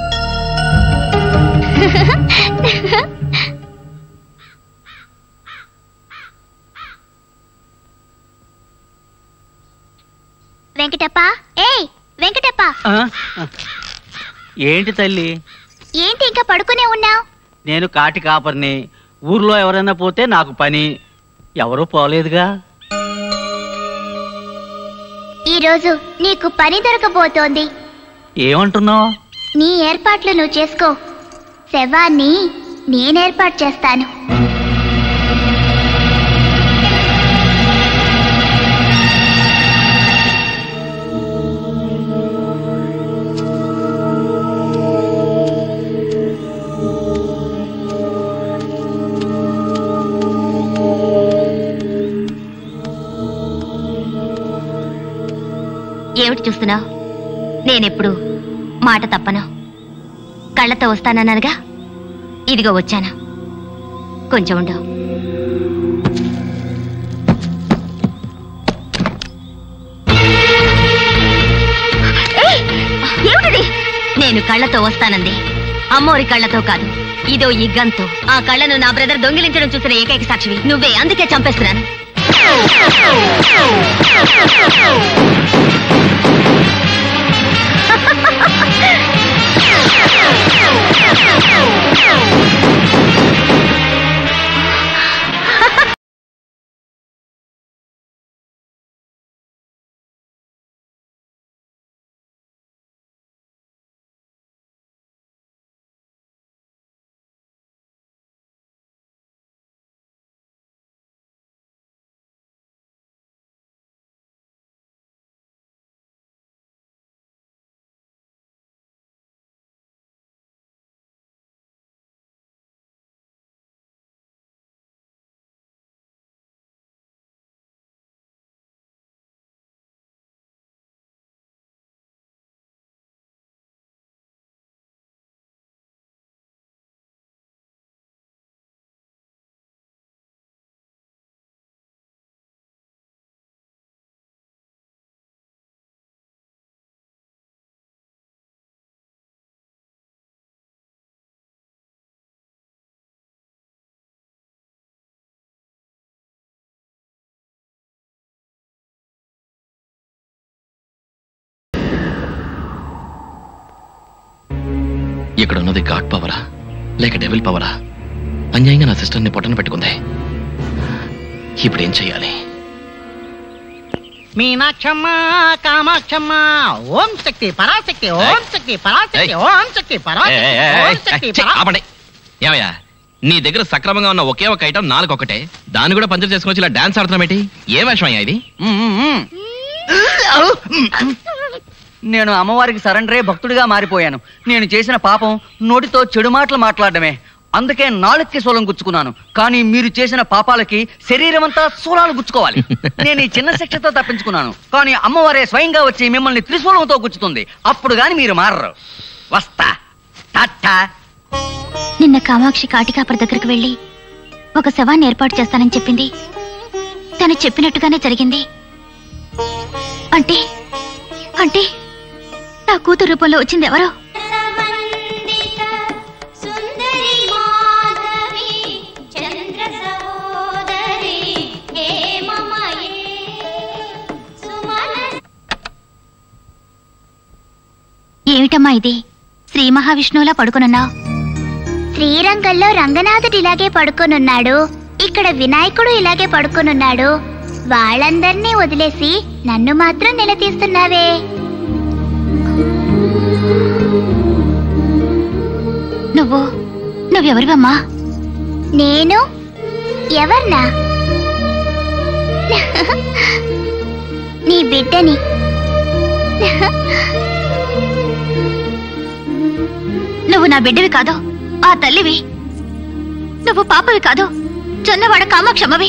వెంకటప్ప ఏయ్ వెంకటప్ప ఆ? ఏంటి తల్లి ఏంటి ఇంకా పడుకునే ఉన్నావు నేను కాటి కాపర్ని ఊర్లో ఎవరైనా పోతే నాకు పని ఎవరూ పోలేదుగా ఈ రోజు నీకు పని దొరకబోతోంది ఏమంటున్నావు నీ ఏర్పాట్లు నువ్వు చేసుకో శవాన్ని నేనేర్పాటు చేస్తాను చూస్తున్నావు నేనెప్పుడు మాట తప్పను కళ్ళతో వస్తానన్నానుగా ఇదిగో వచ్చాను కొంచెం ఉండు ఏయ్! ఏమిటిది నేను కళ్ళతో వస్తానంది అమ్మోరి కళ్ళతో కాదు ఇదో ఈ గంతో ఆ కళ్ళను నా బ్రదర్ దొంగిలించడం చూసిన ఏకైక సాక్షివి నువ్వే అందుకే చంపేస్తున్నాను ఇక్కడ ఉన్నది గాడ్ పవరా లేక డెవిల్ పవరా అన్యాయంగా నా సిస్టర్ని పొట్టన పెట్టుకుంది ఇప్పుడు ఏం చెయ్యాలి మీనాక్షమ్మ కామాక్షమ్మ ఓం శక్తి పరాశక్తి ఓం శక్తి పరాశక్తి ఏయ్. ఓం శక్తి పరాశక్తి ఏయ్, ఏయ్, ఏయ్, ఓం ఏయ్, శక్తి ఛీ, పరా- ఆపండి ఏమయ్యా నీ దగ్గర సక్రమంగా ఉన్న ఒకే ఒక ఐటమ్ నాలుగు ఒకటే దాన్ని కూడా పంచర్ చేసుకొచ్చి ఇలా డాన్స్ ఆడుతున్నామేంటి ఏ వేషం అయ్యా ఇది నేను అమ్మవారికి సరెండరే భక్తుడిగా మారిపోయాను నేను చేసిన పాపం నోటితో చెడు మాటలు మాట్లాడడమే అందుకే నాలుగుకి సూలం గుచ్చుకున్నాను కానీ మీరు చేసిన పాపాలకి శరీరం అంతా సూలాలు గుచ్చుకోవాలి నేను ఈ చిన్న శిక్షతో తప్పించుకున్నాను కానీ అమ్మవారే స్వయంగా వచ్చి మిమ్మల్ని త్రిశూలంతో గుచ్చుతుంది అప్పుడు గాని మీరు మారరు వస్తా టాటా నిన్న కామాక్షి కాటికాపర్ దగ్గరికి వెళ్ళి ఒక శవాన్ని ఏర్పాటు చేస్తానని చెప్పింది తను చెప్పినట్టుగానే జరిగింది అంటే అంటే నా కూతురు రూపంలో వచ్చింది ఎవరో ఏమిటమ్మా ఇది శ్రీ మహావిష్ణువులా పడుకునున్నావు శ్రీరంగంలో రంగనాథుడు ఇలాగే పడుకొనున్నాడు ఇక్కడ వినాయకుడు ఇలాగే పడుకొనున్నాడు వాళ్ళందర్నీ వదిలేసి నన్ను మాత్రం నిలదీస్తున్నావే నువ్వు నువ్వెవరివమ్మా నేను ఎవర్నా నీ బిడ్డని నువ్వు నా బిడ్డవి కాదు ఆ తల్లివి నువ్వు పాపవి కాదు జొన్నవాడ కామాక్షమ్మవి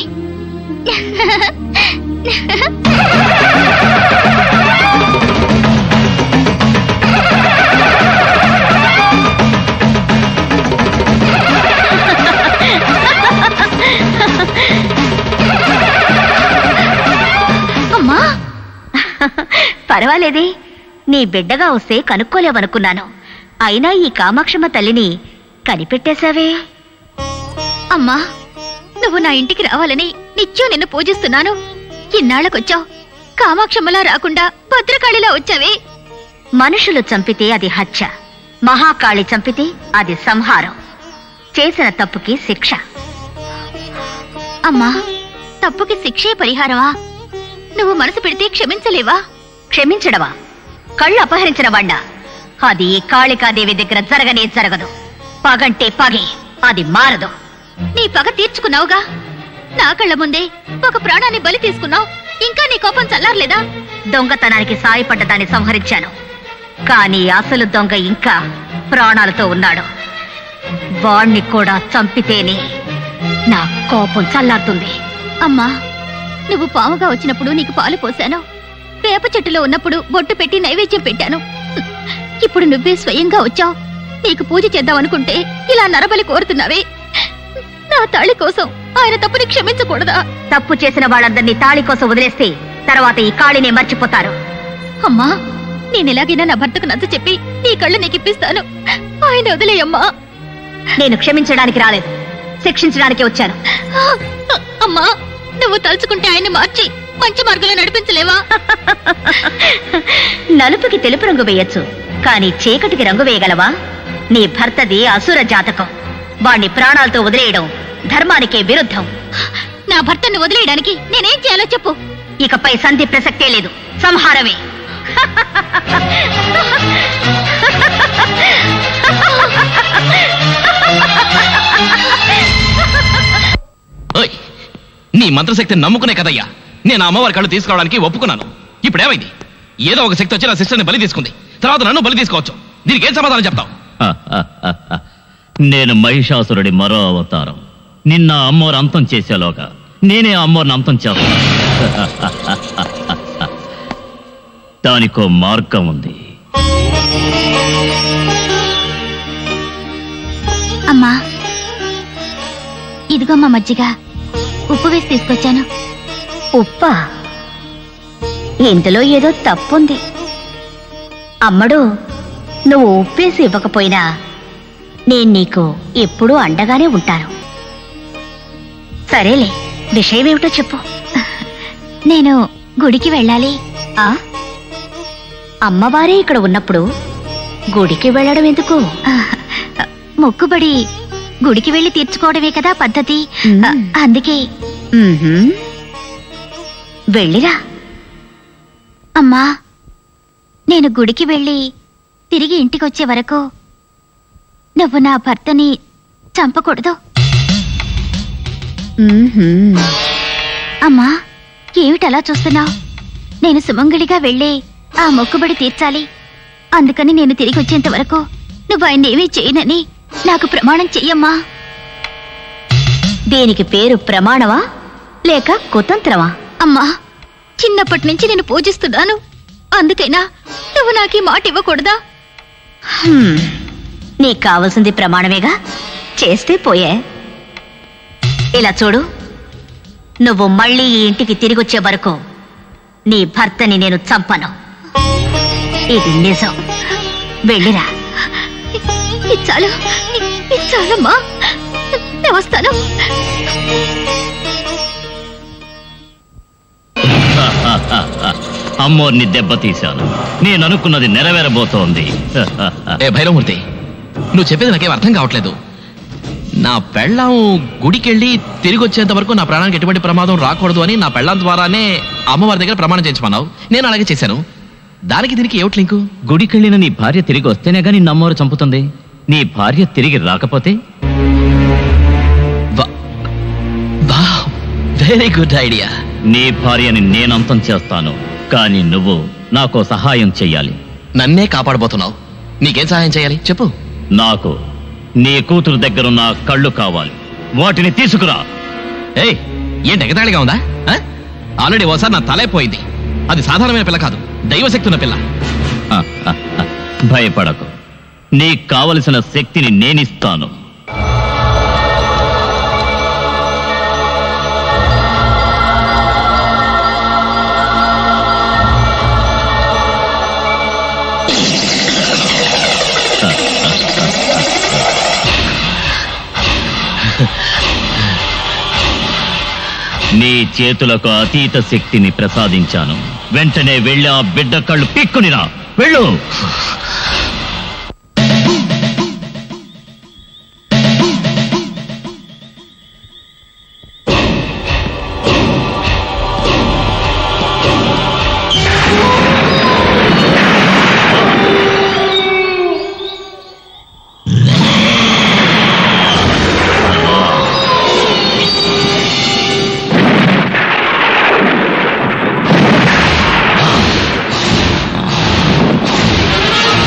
అమ్మా పర్వాలేదే నీ బిడ్డగా వస్తే కనుక్కోలేవనుకున్నాను అయినా ఈ కామాక్షమ్మ తల్లిని కనిపెట్టేశావే అమ్మా నువ్వు నా ఇంటికి రావాలని నిత్యం నిన్ను పూజిస్తున్నాను ఇన్నాళ్ళకొచ్చావు కామాక్షమ్మలా రాకుండా భద్రకాళిలా వచ్చావే మనుషులు చంపితే అది హత్య మహాకాళి చంపితే అది సంహారం చేసిన తప్పుకి శిక్ష అమ్మా తప్పుకి శిక్షే పరిహారమా నువ్వు మనసు పెడితే క్షమించలేవా క్షమించడమా కళ్ళు అపహరించిన వాణ్ణా అది కాళికాదేవి దగ్గర జరగనే జరగదు పగంటే పగే అది మారదు నీ పగ తీర్చుకున్నావుగా నా కళ్ళ ముందే ఒక ప్రాణాన్ని బలి తీసుకున్నావు ఇంకా నీ కోపం చల్లారలేదా దొంగతనానికి సాయపడ్డ దాన్ని సంహరించాను కానీ అసలు దొంగ ఇంకా ప్రాణాలతో ఉన్నాడు వాణ్ణి కూడా చంపితేనే నా కోపం చల్లారుతుంది అమ్మా నువ్వు పాముగా వచ్చినప్పుడు నీకు పాలు పోశాను వేప చెట్టులో ఉన్నప్పుడు బొట్టు పెట్టి నైవేద్యం పెట్టాను ఇప్పుడు నువ్వే స్వయంగా వచ్చావు నీకు పూజ చేద్దాం అనుకుంటే ఇలా నరబలి కోరుతున్నావే నా తాళి కోసం ఆయన తప్పుని క్షమించకూడదా తప్పు చేసిన వాళ్ళందరినీ తాళి కోసం వదిలేస్తే తర్వాత ఈ కాళిని మర్చిపోతారు అమ్మా నేను ఎలాగైనా నా భర్తకు నచ్చ చెప్పి నీ కళ్ళు నీకు ఇప్పిస్తాను ఆయన వదిలేయమ్మా నేను క్షమించడానికి రాలేదు శిక్షించడానికి వచ్చాను అమ్మా నువ్వు తలుచుకుంటే ఆయన్ని మార్చి మంచి మార్గంలో నడిపించలేవా నలుపుకి తెలుపు రంగు వేయొచ్చు కానీ చీకటికి రంగు వేయగలవా నీ భర్తది అసుర జాతకం వాణ్ణి ప్రాణాలతో వదిలేయడం ధర్మానికే విరుద్ధం నా భర్తని వదిలేయడానికి నేనేం చేయాలో చెప్పు ఇకపై సంధి ప్రసక్తే లేదు సంహారమే ఓయ్ నీ మంత్రశక్తిని నమ్ముకునే కదయ్యా నేను ఆ అమ్మవారి కళ్ళు తీసుకురావడానికి ఒప్పుకున్నాను ఇప్పుడు ఏమైంది ఏదో ఒక శక్తి వచ్చి నా సిస్టర్ని బలి తీసుకుంది తర్వాత నన్ను బలి తీసుకోవచ్చు దీనికి ఏం సమాధానం చెప్తావు నేను మహిషాసురుడి మరో అవతారం నిన్న అమ్మోరు అంతం చేసేలోగా నేనే ఆ అమ్మోరిని అంతం చేస్తాను దానికో మార్గం ఉంది అమ్మా ఇదిగోమ్మా మజ్జిగ ఉప్పు వేసి తీసుకొచ్చాను ఉప్పా ఇందులో ఏదో తప్పుంది అమ్మడు నువ్వు ఉప్పేసి ఇవ్వకపోయినా నేను నీకు ఎప్పుడూ అండగానే ఉంటాను సరేలే విషయం ఏమిటో చెప్పు నేను గుడికి వెళ్ళాలి ఆ అమ్మవారే ఇక్కడ ఉన్నప్పుడు గుడికి వెళ్ళడం ఎందుకు మొక్కుబడి గుడికి వెళ్ళి తీర్చుకోవడమే కదా పద్ధతి ఆ, అందుకే ఉహుం. వెళ్ళిరా అమ్మా నేను గుడికి వెళ్ళి తిరిగి ఇంటికి వచ్చే వరకు నువ్వు నా భర్తని చంపకూడదు ఉహుం. అమ్మా ఏమిటలా చూస్తున్నావు నేను సుమంగళిగా వెళ్ళి ఆ మొక్కుబడి తీర్చాలి అందుకని నేను తిరిగి వచ్చేంత వరకు నువ్వు ఆయన ఏమీ చేయనని నాకు ప్రమాణం చెయ్యమ్మా దీనికి పేరు ప్రమాణమా లేక కుతంత్రమా అమ్మా చిన్నప్పటి నుంచి నేను పూజిస్తున్నాను అందుకైనా నువ్వు నాకు ఈ మాట ఇవ్వకూడదా హ్మ్. నీకు కావలసింది ప్రమాణమేగా చేస్తే పోయే ఇలా చూడు నువ్వు మళ్ళీ ఈ ఇంటికి తిరిగొచ్చే వరకు నీ భర్తని నేను చంపను ఇది నిజం వెళ్ళిరా ఇది చాలు ఇది చాలమ్మా నేను వస్తాను అమ్మోర్ని దెబ్బతీశాను నేను అనుకున్నది నెరవేరబోతోంది ఏ భైరవమూర్తి నువ్వు చెప్పేది నాకేం అర్థం కావట్లేదు నా పెళ్ళాం గుడికెళ్ళి తిరిగి వచ్చేంత వరకు నా ప్రాణానికి ఎటువంటి ప్రమాదం రాకూడదు అని నా పెళ్ళాం ద్వారానే అమ్మవారి దగ్గర ప్రమాణం చేయించమన్నావు నేను అలాగే చేశాను దానికి దీనికి ఏమిటి లింకు గుడికెళ్ళిన నీ భార్య తిరిగి వస్తేనే గాని నమ్మోరు చంపుతుంది నీ భార్య తిరిగి రాకపోతే వెరీ గుడ్ ఐడియా నీ భార్యని నేనంతం చేస్తాను కానీ నువ్వు నాకో సహాయం చెయ్యాలి నన్నే కాపాడబోతున్నావు నీకేం సహాయం చేయాలి చెప్పు నాకు నీ కూతురు దగ్గరున్న కళ్ళు కావాలి వాటిని తీసుకురా ఏయ్ ఏంటి ఎగతాళిగా ఉందా ఆ? ఆల్రెడీ ఓసారి నా తలే పోయింది అది సాధారణమైన పిల్ల కాదు దైవశక్తి ఉన్న పిల్ల హ, హ, హ. భయపడకు నీకు కావలసిన శక్తిని నేనిస్తాను నీ చేతులకు అతీత శక్తిని ప్రసాదించాను వెంటనే వెళ్ళి ఆ బిడ్డ కళ్ళు పిక్కునిరా వెళ్ళు ఆ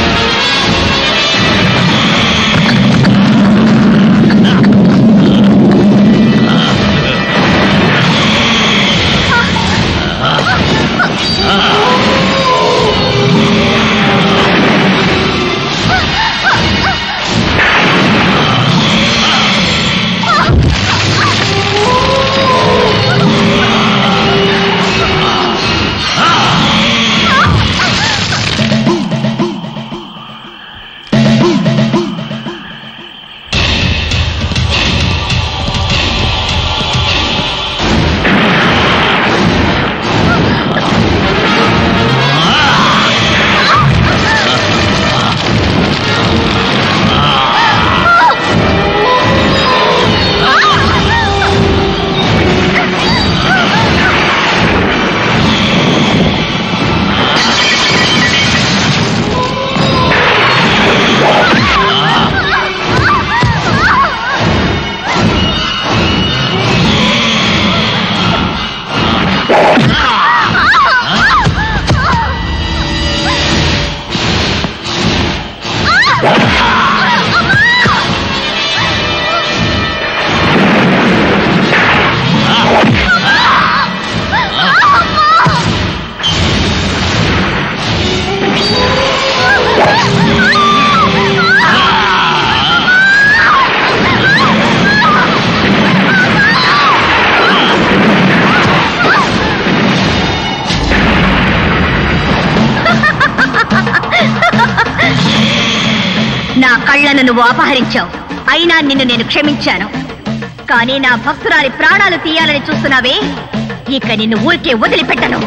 కళను నువ్వు అపహరించావు అయినా నిన్ను నేను క్షమించాను కానీ నా భక్తురాలి ప్రాణాలు తీయాలని చూస్తున్నావే ఇక నిన్ను ఊరికే వదిలిపెట్టను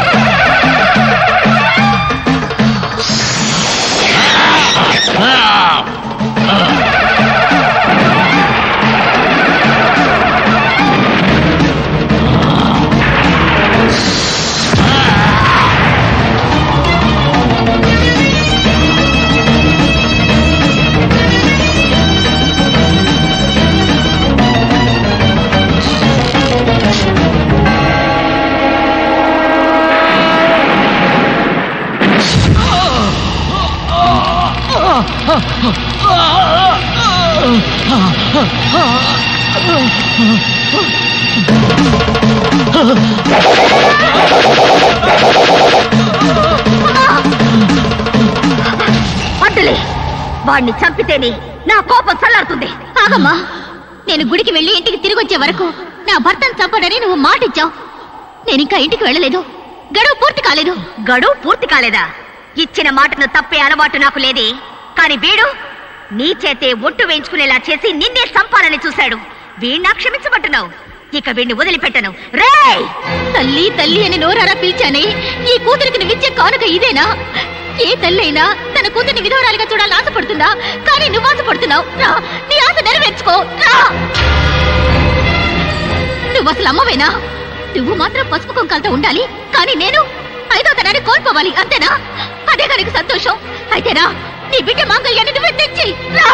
వద్దులే వాణ్ణి చంపితేనే నా కోపం చల్లారుతుంది ఆగమ్మా నేను గుడికి వెళ్ళి ఇంటికి తిరిగి వచ్చే వరకు నా భర్తను చంపడని నువ్వు మాటిచ్చావు నేను ఇంకా ఇంటికి వెళ్ళలేదు గడువు పూర్తి కాలేదు గడువు పూర్తి కాలేదా ఇచ్చిన మాటను తప్పే అలవాటు నాకు లేదే కాని వీడు నీ చేతే ఒట్టు వేయించుకునేలా చేసి నిన్నే చంపాలని చూశాడు వీణ్ణా క్షమించమంటున్నావు ఇక వీణ్ణి వదిలిపెట్టను రేయ్ తల్లి తల్లి అని నోరారా పిలిచానే ఈ కూతురికి నువ్విచ్చే కానుక ఇదేనా ఏ తల్లైనా తన కూతుర్ని విధవరాలిగా చూడాలని ఆశపడుతుందా కానీ నువ్వు ఆశపడుతున్నావు రా నీ ఆశ నెరవేర్చుకో రా నువ్వు అసలు అమ్మవేనా నువ్వు మాత్రం పసుపు కుంకాలతో ఉండాలి కానీ నేను ఐదో తనాన్ని కోల్పోవాలి అంతేనా అదే కనుక సంతోషం అయితేనా నీ బిడ్డ మాంగళ్యాన్ని నువ్వే తెచ్చి రా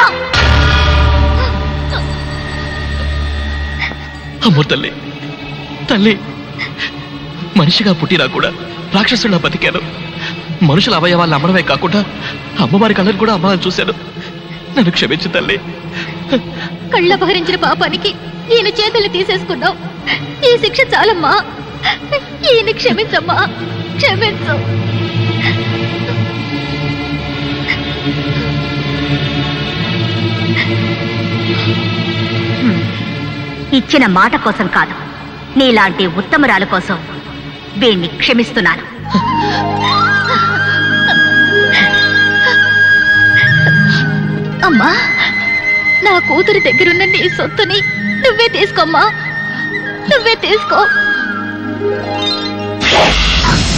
అమ్మో తల్లి తల్లి మనిషిగా పుట్టినా కూడా రాక్షసులా బతికాను మనుషుల అవయవాలను అమ్మడమే కాకుండా అమ్మవారి కళ్ళను కూడా అమ్మాలని చూశాను నన్ను క్షమించు తల్లి కళ్ళపహరించిన పాపానికి ఈయన చేతులు తీసేసుకున్నావు ఈ శిక్ష చాలమ్మా ఈయన క్షమించమ్మా క్షమించు ఇచ్చిన మాట కోసం కాదు నీలాంటి ఉత్తమరాలు కోసం వీణ్ణి క్షమిస్తున్నాను అమ్మా నా కూతురి దగ్గరున్న నీ సొత్తుని నువ్వే తీసుకోమ్మా నువ్వే తీసుకో